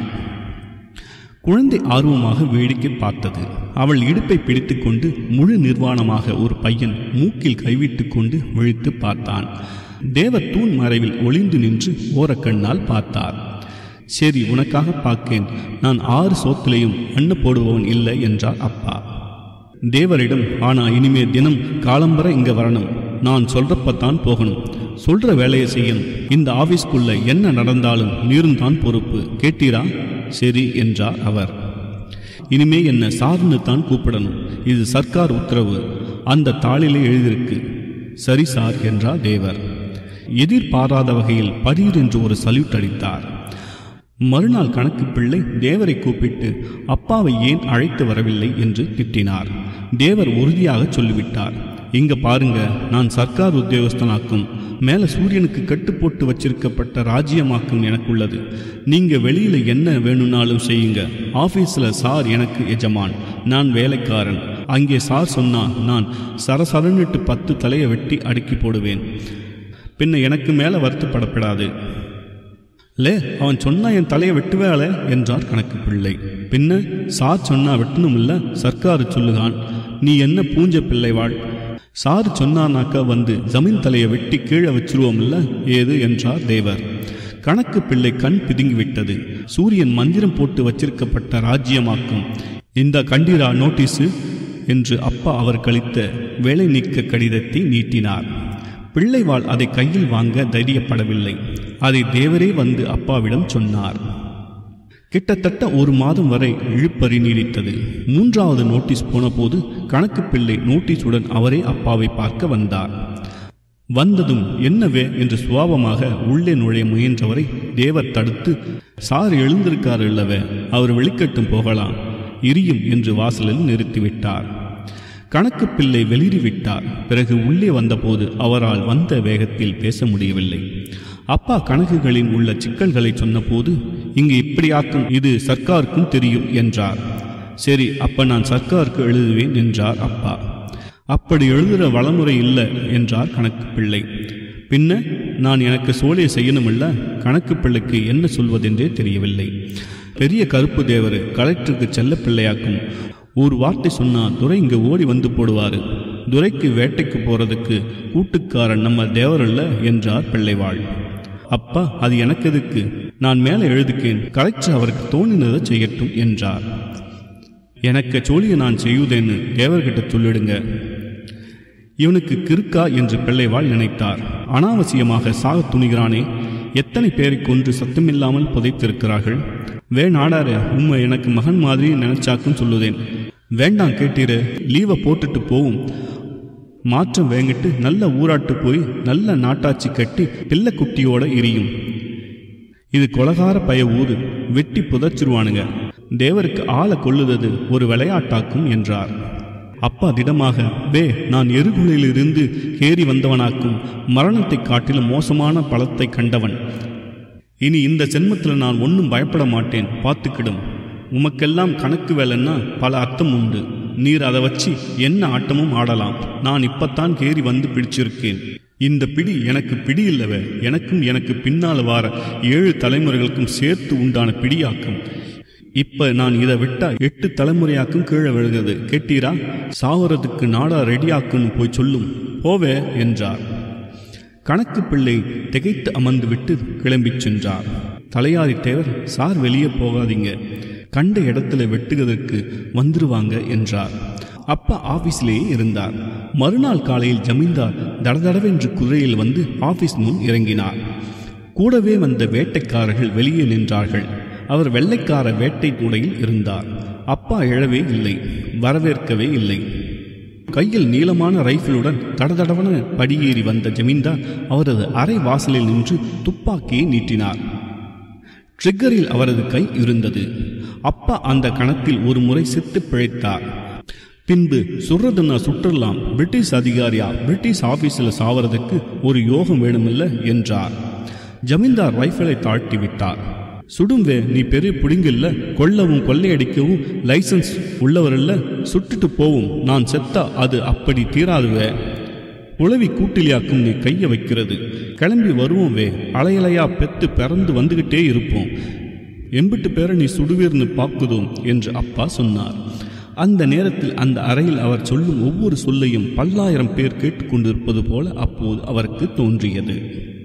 குழந்தை ஆர்வமாக வேடிக்கை பார்த்தது அவள் இடுப்பை பிடித்துக்கொண்டு முழு நிர்வாணமாக ஒரு பையன் மூக்கில் கைவிட்டுக் கொண்டு விழித்து பார்த்தான் தேவர் தூண் மறைவில் ஒளிந்து நின்று ஓரக்கண்ணால் பார்த்தார் சரி உனக்காக பார்க்கேன் நான் ஆறு சோத்திலையும் அண்ணு போடுபவன் இல்லை என்றார் அப்பா தேவரிடம் ஆனா இனிமே தினம் காலம்பர இங்க வரணும் நான் சொல்றப்பத்தான் போகணும் சொல்ற வேலையை செய்யணும் இந்த ஆபீஸ்க்குள்ள என்ன நடந்தாலும் நீரும் தான் பொறுப்பு கேட்டீரா சரி என்றார் அவர் இனிமே என்ன சார்னு தான் கூப்பிடணும் இது சர்க்கார் உத்தரவு அந்த தாளிலே எழுதியிருக்கு சரி சார் என்றார் தேவர் எதிர்பாராத வகையில் படீர் என்று ஒரு சல்யூட் அடித்தார் மறுநாள் கணக்கு பிள்ளை தேவரை கூப்பிட்டு அப்பாவை ஏன் அழைத்து வரவில்லை என்று திட்டினார் தேவர் உறுதியாக சொல்லிவிட்டார் இங்க பாருங்க நான் சர்க்கார் உத்தியோகஸ்தனாக்கும் மேல சூரியனுக்கு கட்டு போட்டு வச்சிருக்கப்பட்ட ராஜ்யமாக்கும் எனக்குள்ளது நீங்க வெளியில என்ன வேணும்னாலும் செய்யுங்க ஆபீஸ்ல சார் எனக்கு எஜமான் நான் வேலைக்காரன் அங்கே சார் சொன்னா நான் சரசரன்னுட்டு பத்து தலையை வெட்டி அடுக்கி போடுவேன் பின்ன எனக்கு மேல வருத்தப்படப்படாது லே அவன் சொன்னா என் தலையை வெட்டுவேளே என்றார் கணக்கு பிள்ளை பின்ன சார் சொன்னா வெட்டணும் இல்ல சர்க்காரு சொல்லுகான் நீ என்ன பூஞ்ச பிள்ளை வாழ் சார் சொன்னானாக்கா வந்து ஜமீன் தலையை வெட்டி கீழே வச்சிருவோம் இல்ல ஏது என்றார் தேவர் கணக்கு பிள்ளை கண் பிதுங்கிவிட்டது சூரியன் மந்திரம் போட்டு வச்சிருக்கப்பட்ட ராஜ்யமாக்கும் இந்த கண்டிரா நோட்டீஸு என்று அப்பா அவர் கழித்த வேலை நீக்க கடிதத்தை நீட்டினார் பிள்ளைவாள் அதை கையில் வாங்க தைரியப்படவில்லை அதை தேவரே வந்து அப்பாவிடம் சொன்னார் கிட்டத்தட்ட ஒரு மாதம் வரை இழுப்பறி நீடித்தது மூன்றாவது நோட்டீஸ் போனபோது கணக்கு பிள்ளை நோட்டீஸுடன் அவரே அப்பாவை பார்க்க வந்தார் வந்ததும் என்னவே என்று சுவாபமாக உள்ளே நுழைய முயன்றவரை தேவர் தடுத்து சார் எழுந்திருக்காரு இல்லவே அவர் வெளிக்கட்டும் போகலாம் இரியும் என்று வாசலில் நிறுத்திவிட்டார் கணக்கு பிள்ளை வெளியிவிட்டார் பிறகு உள்ளே வந்தபோது அவரால் வந்த வேகத்தில் பேச முடியவில்லை அப்பா கணக்குகளின் உள்ள சிக்கல்களை சொன்னபோது இங்கு இப்படியாக்கும் இது சர்க்காருக்கும் தெரியும் என்றார் சரி அப்ப நான் சர்க்காருக்கு எழுதுவேன் என்றார் அப்பா அப்படி எழுதுகிற வளமுறை இல்லை என்றார் கணக்கு பிள்ளை பின்ன நான் எனக்கு சோழியை செய்யணுமில்ல கணக்கு பிள்ளைக்கு என்ன சொல்வதென்றே தெரியவில்லை பெரிய கருப்பு தேவர் கலெக்டருக்கு செல்ல பிள்ளையாக்கும் ஒரு வார்த்தை சொன்னா துரை இங்க ஓடி வந்து போடுவாரு துரைக்கு வேட்டைக்கு போறதுக்கு கூட்டுக்காரன் நம்ம தேவரல்ல என்றார் பிள்ளைவாள் அப்பா அது எனக்கு எதுக்கு நான் மேலே எழுதுக்கேன் கலெக்டர் அவருக்கு தோணினதை செய்யட்டும் என்றார் எனக்கு சோழியை நான் செய்யுதேன்னு தேவர்கிட்ட சொல்லிடுங்க இவனுக்கு கிறுக்கா என்று பிள்ளைவாள் நினைத்தார் அனாவசியமாக சாகத் துணிகிறானே எத்தனை பேரை கொன்று சத்தமில்லாமல் புதைத்திருக்கிறார்கள் வேணாடார உம்மை எனக்கு மகன் மாதிரி நினைச்சாக்கும் சொல்லுதேன் வேண்டாம் கேட்டீரு லீவை போட்டுட்டு போவும் மாற்றம் வேங்கிட்டு நல்ல ஊராட்டு போய் நல்ல நாட்டாச்சி கட்டி பிள்ளை குட்டியோட எரியும் இது கொலகார பய ஊரு வெட்டி புதைச்சிருவானுங்க தேவருக்கு ஆளை கொள்ளுதது ஒரு விளையாட்டாக்கும் என்றார் அப்பா திடமாக வே நான் எருகுலையிலிருந்து ஏறி வந்தவனாக்கும் மரணத்தை காட்டிலும் மோசமான பலத்தை கண்டவன் இனி இந்த ஜென்மத்தில் நான் ஒன்றும் பயப்பட மாட்டேன் பார்த்துக்கிடும் உமக்கெல்லாம் கணக்கு வேலைன்னா பல அர்த்தம் உண்டு நீர் அதை வச்சு என்ன ஆட்டமும் ஆடலாம் நான் இப்பத்தான் கேறி வந்து பிடிச்சிருக்கேன் இந்த பிடி எனக்கு பிடி இல்லவே எனக்கும் எனக்கு பின்னால் வார ஏழு தலைமுறைகளுக்கும் சேர்த்து உண்டான பிடியாக்கும் இப்ப நான் இதை விட்டா எட்டு தலைமுறையாக்கும் கீழே விழுகிறது கேட்டீரா சாவறதுக்கு நாடா ரெடியாக்குன்னு போய் சொல்லும் போவே என்றார் கணக்கு பிள்ளை திகைத்து அமர்ந்து விட்டு கிளம்பிச் சென்றார் தலையாரி தேவர் சார் வெளியே போகாதீங்க கண்ட இடத்துல வெட்டுவதற்கு வந்துருவாங்க என்றார் அப்பா ஆபீஸ்லேயே இருந்தார் மறுநாள் காலையில் ஜமீன்தார் தடதடவென்று குதிரையில் வந்து ஆபீஸ் முன் இறங்கினார் கூடவே வந்த வேட்டைக்காரர்கள் வெளியே நின்றார்கள் அவர் வெள்ளைக்கார வேட்டை உடையில் இருந்தார் அப்பா எழவே இல்லை வரவேற்கவே இல்லை கையில் நீளமான ரைஃபிளுடன் தடதடவன படியேறி வந்த ஜமீன்தார் அவரது அறை வாசலில் நின்று துப்பாக்கியை நீட்டினார் ட்ரிக்கரில் அவரது கை இருந்தது அப்பா அந்த கணத்தில் ஒரு முறை செத்து பிழைத்தார் பின்பு சுடுறதுன்னா சுற்றலாம் பிரிட்டிஷ் அதிகாரியா பிரிட்டிஷ் ஆபீஸில் சாவறதுக்கு ஒரு யோகம் வேணுமில்ல என்றார் ஜமீன்தார் ரைஃபிளை தாழ்த்தி விட்டார் சுடும்வே நீ பெரிய புடிங்கில்ல கொல்லவும் கொள்ளையடிக்கவும் லைசன்ஸ் உள்ளவரில்ல சுட்டுட்டு போவும் நான் செத்தா அது அப்படி தீராதுவே உளவி கூட்டிலியாக்கும் நீ கைய வைக்கிறது கிளம்பி வருவோம் வே அலையலையா பெத்து பிறந்து வந்துகிட்டே இருப்போம் எம்பிட்டு பேரை நீ சுடுவீர்னு பார்க்குதோம் என்று அப்பா சொன்னார் அந்த நேரத்தில் அந்த அறையில் அவர் சொல்லும் ஒவ்வொரு சொல்லையும் பல்லாயிரம் பேர் கேட்டுக்கொண்டிருப்பது போல அப்போது அவருக்கு தோன்றியது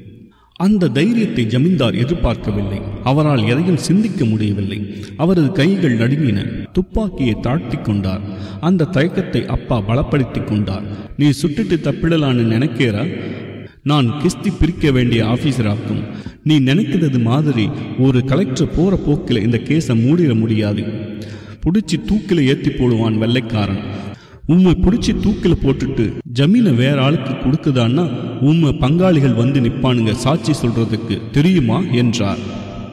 அந்த தைரியத்தை ஜமீன்தார் எதிர்பார்க்கவில்லை அவரால் எதையும் சிந்திக்க முடியவில்லை அவரது கைகள் நடுங்கின துப்பாக்கியை தாழ்த்தி கொண்டார் அந்த தயக்கத்தை அப்பா பலப்படுத்தி கொண்டார் நீ சுட்டுட்டு தப்பிடலான்னு நினைக்கிறா நான் கிஸ்தி பிரிக்க வேண்டிய ஆபீசராக்கும் நீ நினைக்கிறது மாதிரி ஒரு கலெக்டர் போற போக்கில் இந்த கேஸை மூடிட முடியாது புடிச்சு தூக்கில ஏத்தி போடுவான் வெள்ளைக்காரன் உம்மை பிடிச்சி தூக்கில போட்டுட்டு ஜமீனை வேற ஆளுக்கு கொடுக்குதான்னா உம்மை பங்காளிகள் வந்து நிப்பானுங்க சாட்சி சொல்றதுக்கு தெரியுமா என்றார்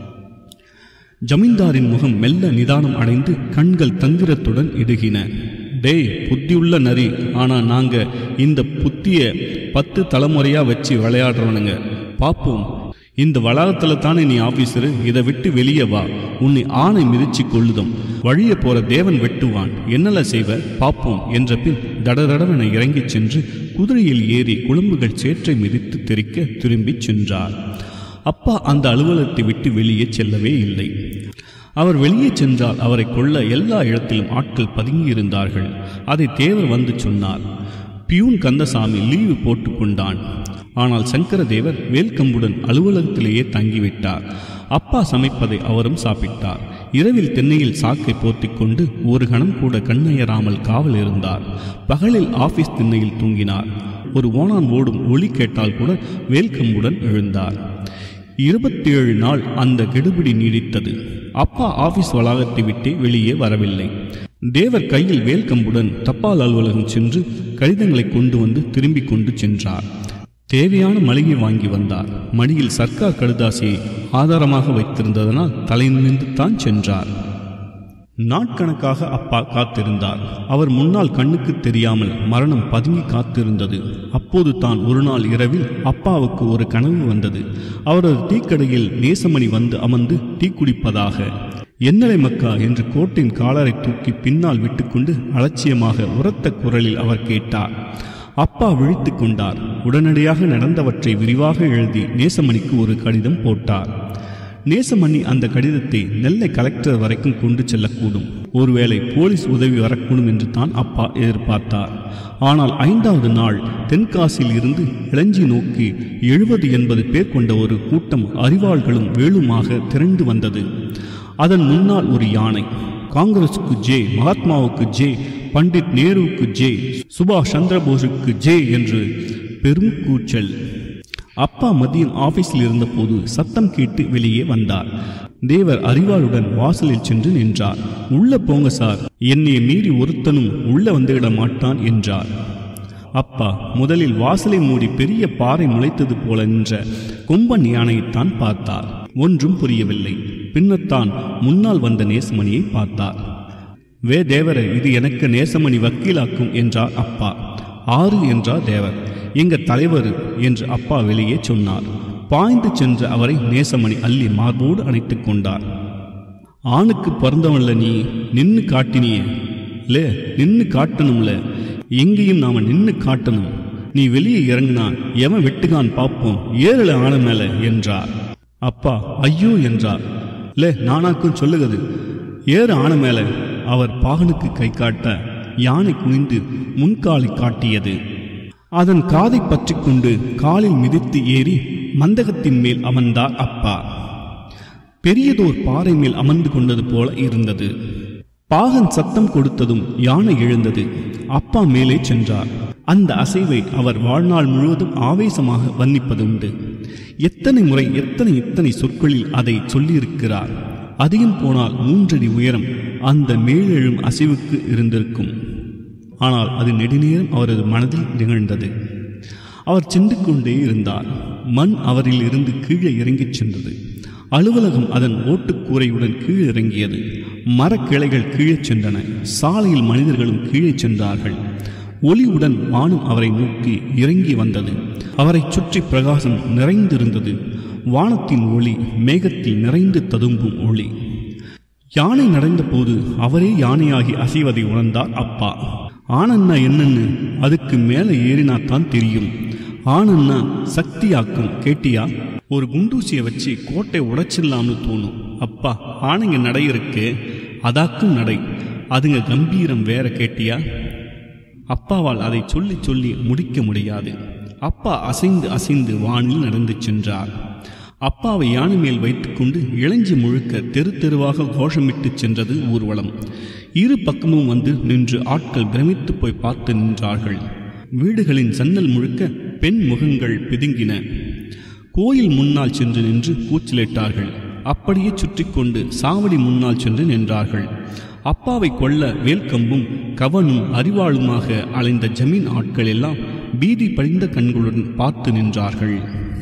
ஜமீன்தாரின் முகம் மெல்ல நிதானம் அடைந்து கண்கள் தந்திரத்துடன் இடுகின டேய் புத்தியுள்ள நரி ஆனா நாங்க இந்த புத்திய பத்து தலைமுறையா வச்சு விளையாடுறவனுங்க பாப்போம் இந்த வளாகத்துல தானே நீ ஆபீசரு இதை விட்டு வெளியே வா உன்னை ஆணை மிதிச்சு கொள்ளுதம் வழிய போற தேவன் வெட்டுவான் என்னல செய்வ பாப்போம் என்ற பின் தடதடவென இறங்கிச் சென்று குதிரையில் ஏறி குழம்புகள் சேற்றை மிதித்து தெரிக்க திரும்பிச் சென்றார் அப்பா அந்த அலுவலகத்தை விட்டு வெளியே செல்லவே இல்லை அவர் வெளியே சென்றால் அவரை கொல்ல எல்லா இடத்திலும் ஆட்கள் பதுங்கியிருந்தார்கள் அதை தேவர் வந்து சொன்னார் பியூன் கந்தசாமி லீவு போட்டு கொண்டான் ஆனால் சங்கரதேவர் வேல்கம்புடன் அலுவலகத்திலேயே தங்கிவிட்டார் அப்பா சமைப்பதை அவரும் சாப்பிட்டார் இரவில் தென்னையில் சாக்கை போர்த்திக் கொண்டு ஒரு கணம் கூட கண்ணயராமல் காவல் இருந்தார் பகலில் ஆபீஸ் திண்ணையில் தூங்கினார் ஒரு ஓனான் ஓடும் ஒளி கேட்டால் கூட வேல்கம்புடன் எழுந்தார் இருபத்தி ஏழு நாள் அந்த கெடுபிடி நீடித்தது அப்பா ஆபீஸ் வளாகத்தை விட்டே வெளியே வரவில்லை தேவர் கையில் வேல்கம்புடன் தபால் அலுவலகம் சென்று கடிதங்களை கொண்டு வந்து திரும்பிக் கொண்டு சென்றார் தேவையான மளிகை வாங்கி வந்தார் மடியில் சர்க்கார் கடுதாசியை ஆதாரமாக வைத்திருந்ததனால் தலை நிமிர்ந்து தான் சென்றார் நாட்கணக்காக அப்பா காத்திருந்தார் அவர் முன்னால் கண்ணுக்கு தெரியாமல் மரணம் பதுங்கி காத்திருந்தது அப்போது தான் ஒரு நாள் இரவில் அப்பாவுக்கு ஒரு கனவு வந்தது அவரது டீக்கடையில் நேசமணி வந்து அமர்ந்து டீ குடிப்பதாக என்னலை மக்கா என்று கோட்டின் காலரை தூக்கி பின்னால் விட்டுக்கொண்டு அலட்சியமாக உரத்த குரலில் அவர் கேட்டார் அப்பா விழித்து கொண்டார் உடனடியாக நடந்தவற்றை விரிவாக எழுதி நேசமணிக்கு ஒரு கடிதம் போட்டார் நேசமணி அந்த கடிதத்தை நெல்லை கலெக்டர் வரைக்கும் கொண்டு செல்லக்கூடும் ஒருவேளை போலீஸ் உதவி வரக்கூடும் என்று தான் அப்பா எதிர்பார்த்தார் ஆனால் ஐந்தாவது நாள் தென்காசியில் இருந்து இளஞ்சி நோக்கி எழுபது எண்பது பேர் கொண்ட ஒரு கூட்டம் அறிவாள்களும் வேலுமாக திரண்டு வந்தது அதன் முன்னால் ஒரு யானை காங்கிரசுக்கு ஜே மகாத்மாவுக்கு ஜே பண்டிட் நேருவுக்கு ஜே சுபாஷ் சந்திரபோஸுக்கு ஜே என்று பெரும் கூச்சல் அப்பா மதியம் ஆபீஸில் இருந்தபோது சத்தம் கேட்டு வெளியே வந்தார் தேவர் அறிவாளுடன் வாசலில் சென்று நின்றார் உள்ள போங்க சார் என்னை மீறி ஒருத்தனும் உள்ள வந்துவிட மாட்டான் என்றார் அப்பா முதலில் வாசலை மூடி பெரிய பாறை முளைத்தது போல நின்ற கொம்பன் யானையைத்தான் பார்த்தார் ஒன்றும் புரியவில்லை பின்னத்தான் முன்னால் வந்த நேசமணியை பார்த்தார் வே தேவர இது எனக்கு நேசமணி வக்கீலாக்கும் என்றார் அப்பா ஆறு என்றார் தேவர் எங்க தலைவர் என்று அப்பா வெளியே சொன்னார் பாய்ந்து சென்ற அவரை நேசமணி அள்ளி மார்போடு அணைத்துக் கொண்டார் ஆணுக்கு பிறந்தவன்ல நீ நின்னு காட்டினியே லே நின்னு காட்டணும்ல எங்கேயும் நாம நின்னு காட்டணும் நீ வெளியே இறங்குனா எவன் வெட்டுகான் பார்ப்போம் ஏறல ஆன மேல என்றார் அப்பா ஐயோ என்றார் லே நானாக்கும் சொல்லுகிறது ஏறு ஆன மேல அவர் பாகனுக்கு கை காட்ட யானை குனிந்து முன்காலை காட்டியது அதன் காதை பற்றி கொண்டு காலில் மிதித்து ஏறி மந்தகத்தின் மேல் அமர்ந்தார் அப்பா பெரியதோர் பாறை மேல் அமர்ந்து கொண்டது போல இருந்தது பாகன் சத்தம் கொடுத்ததும் யானை எழுந்தது அப்பா மேலே சென்றார் அந்த அசைவை அவர் வாழ்நாள் முழுவதும் ஆவேசமாக வர்ணிப்பதுண்டு எத்தனை முறை எத்தனை எத்தனை சொற்களில் அதை சொல்லியிருக்கிறார் அதிகம் போனால் மூன்றடி உயரம் அந்த மேலெழும் அசைவுக்கு இருந்திருக்கும் ஆனால் அது நெடுநேரம் அவரது மனதில் நிகழ்ந்தது அவர் சென்று கொண்டே இருந்தார் மண் அவரில் இருந்து கீழே இறங்கிச் சென்றது அலுவலகம் அதன் ஓட்டுக்கூரையுடன் கீழே இறங்கியது மரக்கிளைகள் கீழே சென்றன சாலையில் மனிதர்களும் கீழே சென்றார்கள் ஒளியுடன் வானம் அவரை நோக்கி இறங்கி வந்தது அவரை சுற்றி பிரகாசம் நிறைந்திருந்தது வானத்தின் ஒளி மேகத்தில் நிறைந்து ததும்பும் ஒளி யானை நடந்த போது அவரே யானையாகி அசைவதை உணர்ந்தார் அப்பா ஆனன்னா என்னன்னு அதுக்கு மேலே ஏறினா தான் தெரியும் ஆனன்னா சக்தியாக்கும் கேட்டியா ஒரு குண்டூசியை வச்சு கோட்டை உடைச்சிடலாம்னு தோணும் அப்பா ஆனைங்க நடை இருக்கு அதாக்கும் நடை அதுங்க கம்பீரம் வேற கேட்டியா அப்பாவால் அதை சொல்லி சொல்லி முடிக்க முடியாது அப்பா அசைந்து அசைந்து வானில் நடந்து சென்றார் அப்பாவை யானை மேல் வைத்துக்கொண்டு இளைஞ்சி முழுக்க தெரு தெருவாக கோஷமிட்டு சென்றது ஊர்வலம் இரு பக்கமும் வந்து நின்று ஆட்கள் பிரமித்து போய் பார்த்து நின்றார்கள் வீடுகளின் சன்னல் முழுக்க பெண் முகங்கள் பிதுங்கின கோயில் முன்னால் சென்று நின்று கூச்சலிட்டார்கள் அப்படியே சுற்றி கொண்டு சாவடி முன்னால் சென்று நின்றார்கள் அப்பாவை கொல்ல வேல்கம்பும் கவனும் அறிவாளுமாக அலைந்த ஜமீன் ஆட்கள் எல்லாம் பீதி படிந்த கண்களுடன் பார்த்து நின்றார்கள்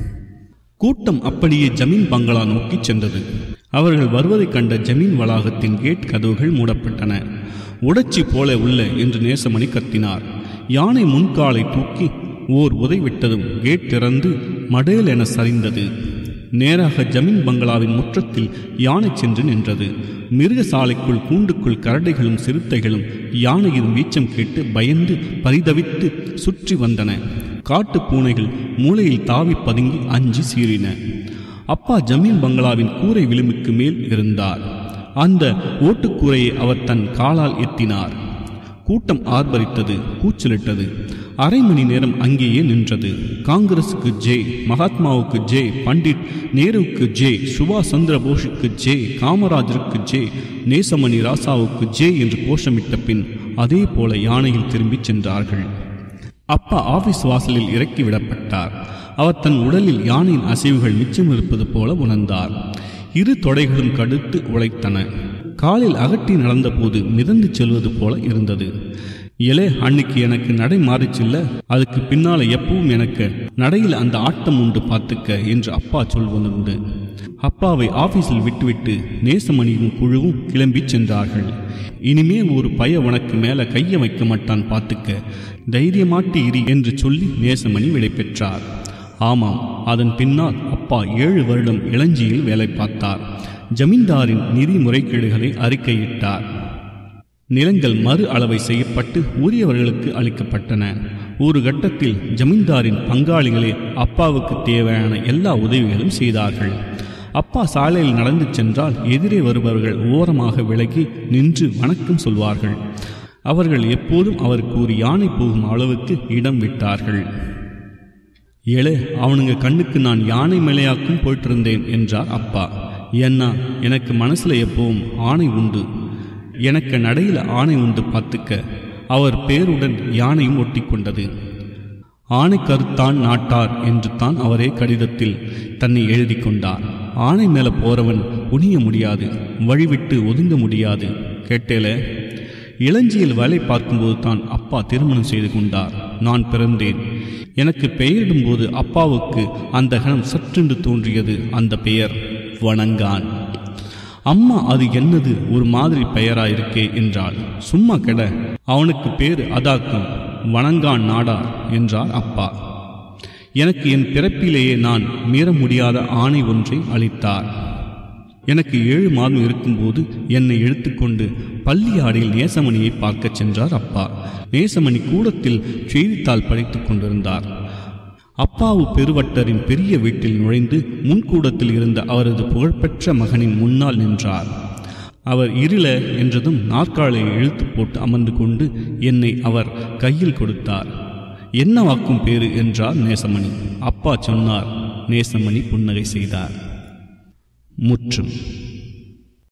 கூட்டம் அப்படியே ஜமீன் பங்களா நோக்கி சென்றது அவர்கள் வருவதைக் கண்ட ஜமீன் வளாகத்தின் கேட் கதவுகள் மூடப்பட்டன உடைச்சி போல உள்ள என்று நேசமணி கத்தினார் யானை முன்காலை தூக்கி ஓர் உதை விட்டதும் கேட் திறந்து மடேல் என சரிந்தது நேராக ஜமீன் பங்களாவின் முற்றத்தில் யானை சென்று நின்றது மிருகசாலைக்குள் கூண்டுக்குள் கரடைகளும் சிறுத்தைகளும் யானையின் வீச்சம் கேட்டு பயந்து பரிதவித்து சுற்றி வந்தன காட்டு பூனைகள் மூளையில் தாவி பதுங்கி அஞ்சி சீறின அப்பா ஜமீன் பங்களாவின் கூரை விளிம்புக்கு மேல் இருந்தார் அந்த ஓட்டுக்கூரையை அவர் தன் காலால் எத்தினார் கூட்டம் ஆர்ப்பரித்தது கூச்சலிட்டது அரை மணி நேரம் அங்கேயே நின்றது காங்கிரசுக்கு ஜே மகாத்மாவுக்கு ஜே பண்டிட் நேருவுக்கு ஜே சுபாஷ் சந்திர போஸுக்கு ஜே காமராஜருக்கு ஜே நேசமணி ராசாவுக்கு ஜே என்று கோஷமிட்ட பின் அதே போல யானையில் திரும்பிச் சென்றார்கள் அப்பா ஆபீஸ் வாசலில் இறக்கி விடப்பட்டார் அவர் தன் உடலில் யானையின் அசைவுகள் மிச்சம் இருப்பது போல உணர்ந்தார் இரு தொடைகளும் கடுத்து உழைத்தன காலில் அகட்டி நடந்தபோது மிதந்து செல்வது போல இருந்தது எலே அன்னைக்கு எனக்கு நடை மாறிச்சில்ல அதுக்கு பின்னால எப்பவும் எனக்கு நடையில் அந்த ஆட்டம் உண்டு பார்த்துக்க என்று அப்பா சொல்வதுண்டு அப்பாவை ஆபீஸில் விட்டுவிட்டு நேசமணியும் குழுவும் கிளம்பி சென்றார்கள் இனிமே ஒரு பய உனக்கு மேல கைய வைக்க மாட்டான் பார்த்துக்க தைரியமாட்டி இரி என்று சொல்லி நேசமணி விடை பெற்றார் ஆமாம் அதன் பின்னால் அப்பா ஏழு வருடம் இளஞ்சியில் வேலை பார்த்தார் ஜமீன்தாரின் நிதி முறைகேடுகளை அறிக்கையிட்டார் நிலங்கள் மறு அளவை செய்யப்பட்டு உரியவர்களுக்கு அளிக்கப்பட்டன ஒரு கட்டத்தில் ஜமீன்தாரின் பங்காளிகளே அப்பாவுக்கு தேவையான எல்லா உதவிகளும் செய்தார்கள் அப்பா சாலையில் நடந்து சென்றால் எதிரே வருபவர்கள் ஓரமாக விலகி நின்று வணக்கம் சொல்வார்கள் அவர்கள் எப்போதும் அவருக்கு ஒரு யானை போகும் அளவுக்கு இடம் விட்டார்கள் ஏழே அவனுங்க கண்ணுக்கு நான் யானை மேலையாக்கும் போயிட்டு இருந்தேன் என்றார் அப்பா ஏன்னா எனக்கு மனசுல எப்பவும் ஆணை உண்டு எனக்கு நடையில் ஆணை உண்டு பார்த்துக்க அவர் பேருடன் யானையும் ஒட்டிக்கொண்டது ஆணை கருத்தான் நாட்டார் என்று தான் அவரே கடிதத்தில் தன்னை எழுதி கொண்டார் ஆணை மேல போறவன் குனிய முடியாது வழிவிட்டு ஒதுங்க முடியாது கேட்டேல இளஞ்சியில் வேலை பார்க்கும்போது தான் அப்பா திருமணம் செய்து கொண்டார் நான் பிறந்தேன் எனக்கு பெயரிடும்போது அப்பாவுக்கு அந்த கணம் சற்றென்று தோன்றியது அந்த பெயர் வணங்கான் அம்மா அது என்னது ஒரு மாதிரி பெயரா இருக்கே என்றாள் சும்மா கெட அவனுக்கு பேரு அதாக்கும் வணங்கான் நாடா என்றார் அப்பா எனக்கு என் பிறப்பிலேயே நான் மீற முடியாத ஆணை ஒன்றை அளித்தார் எனக்கு ஏழு மாதம் இருக்கும்போது என்னை இழுத்துக்கொண்டு பள்ளி ஆடையில் நேசமணியை பார்க்கச் சென்றார் அப்பா நேசமணி கூடத்தில் செய்தித்தாள் படித்துக் கொண்டிருந்தார் அப்பாவு பெருவட்டரின் பெரிய வீட்டில் நுழைந்து முன்கூடத்தில் இருந்த அவரது புகழ்பெற்ற மகனின் முன்னால் நின்றார் அவர் இருள என்றதும் நாற்காலியை இழுத்து போட்டு அமர்ந்து கொண்டு என்னை அவர் கையில் கொடுத்தார் என்ன வாக்கும் பேரு என்றார் நேசமணி அப்பா சொன்னார் நேசமணி புன்னகை செய்தார் முற்றும்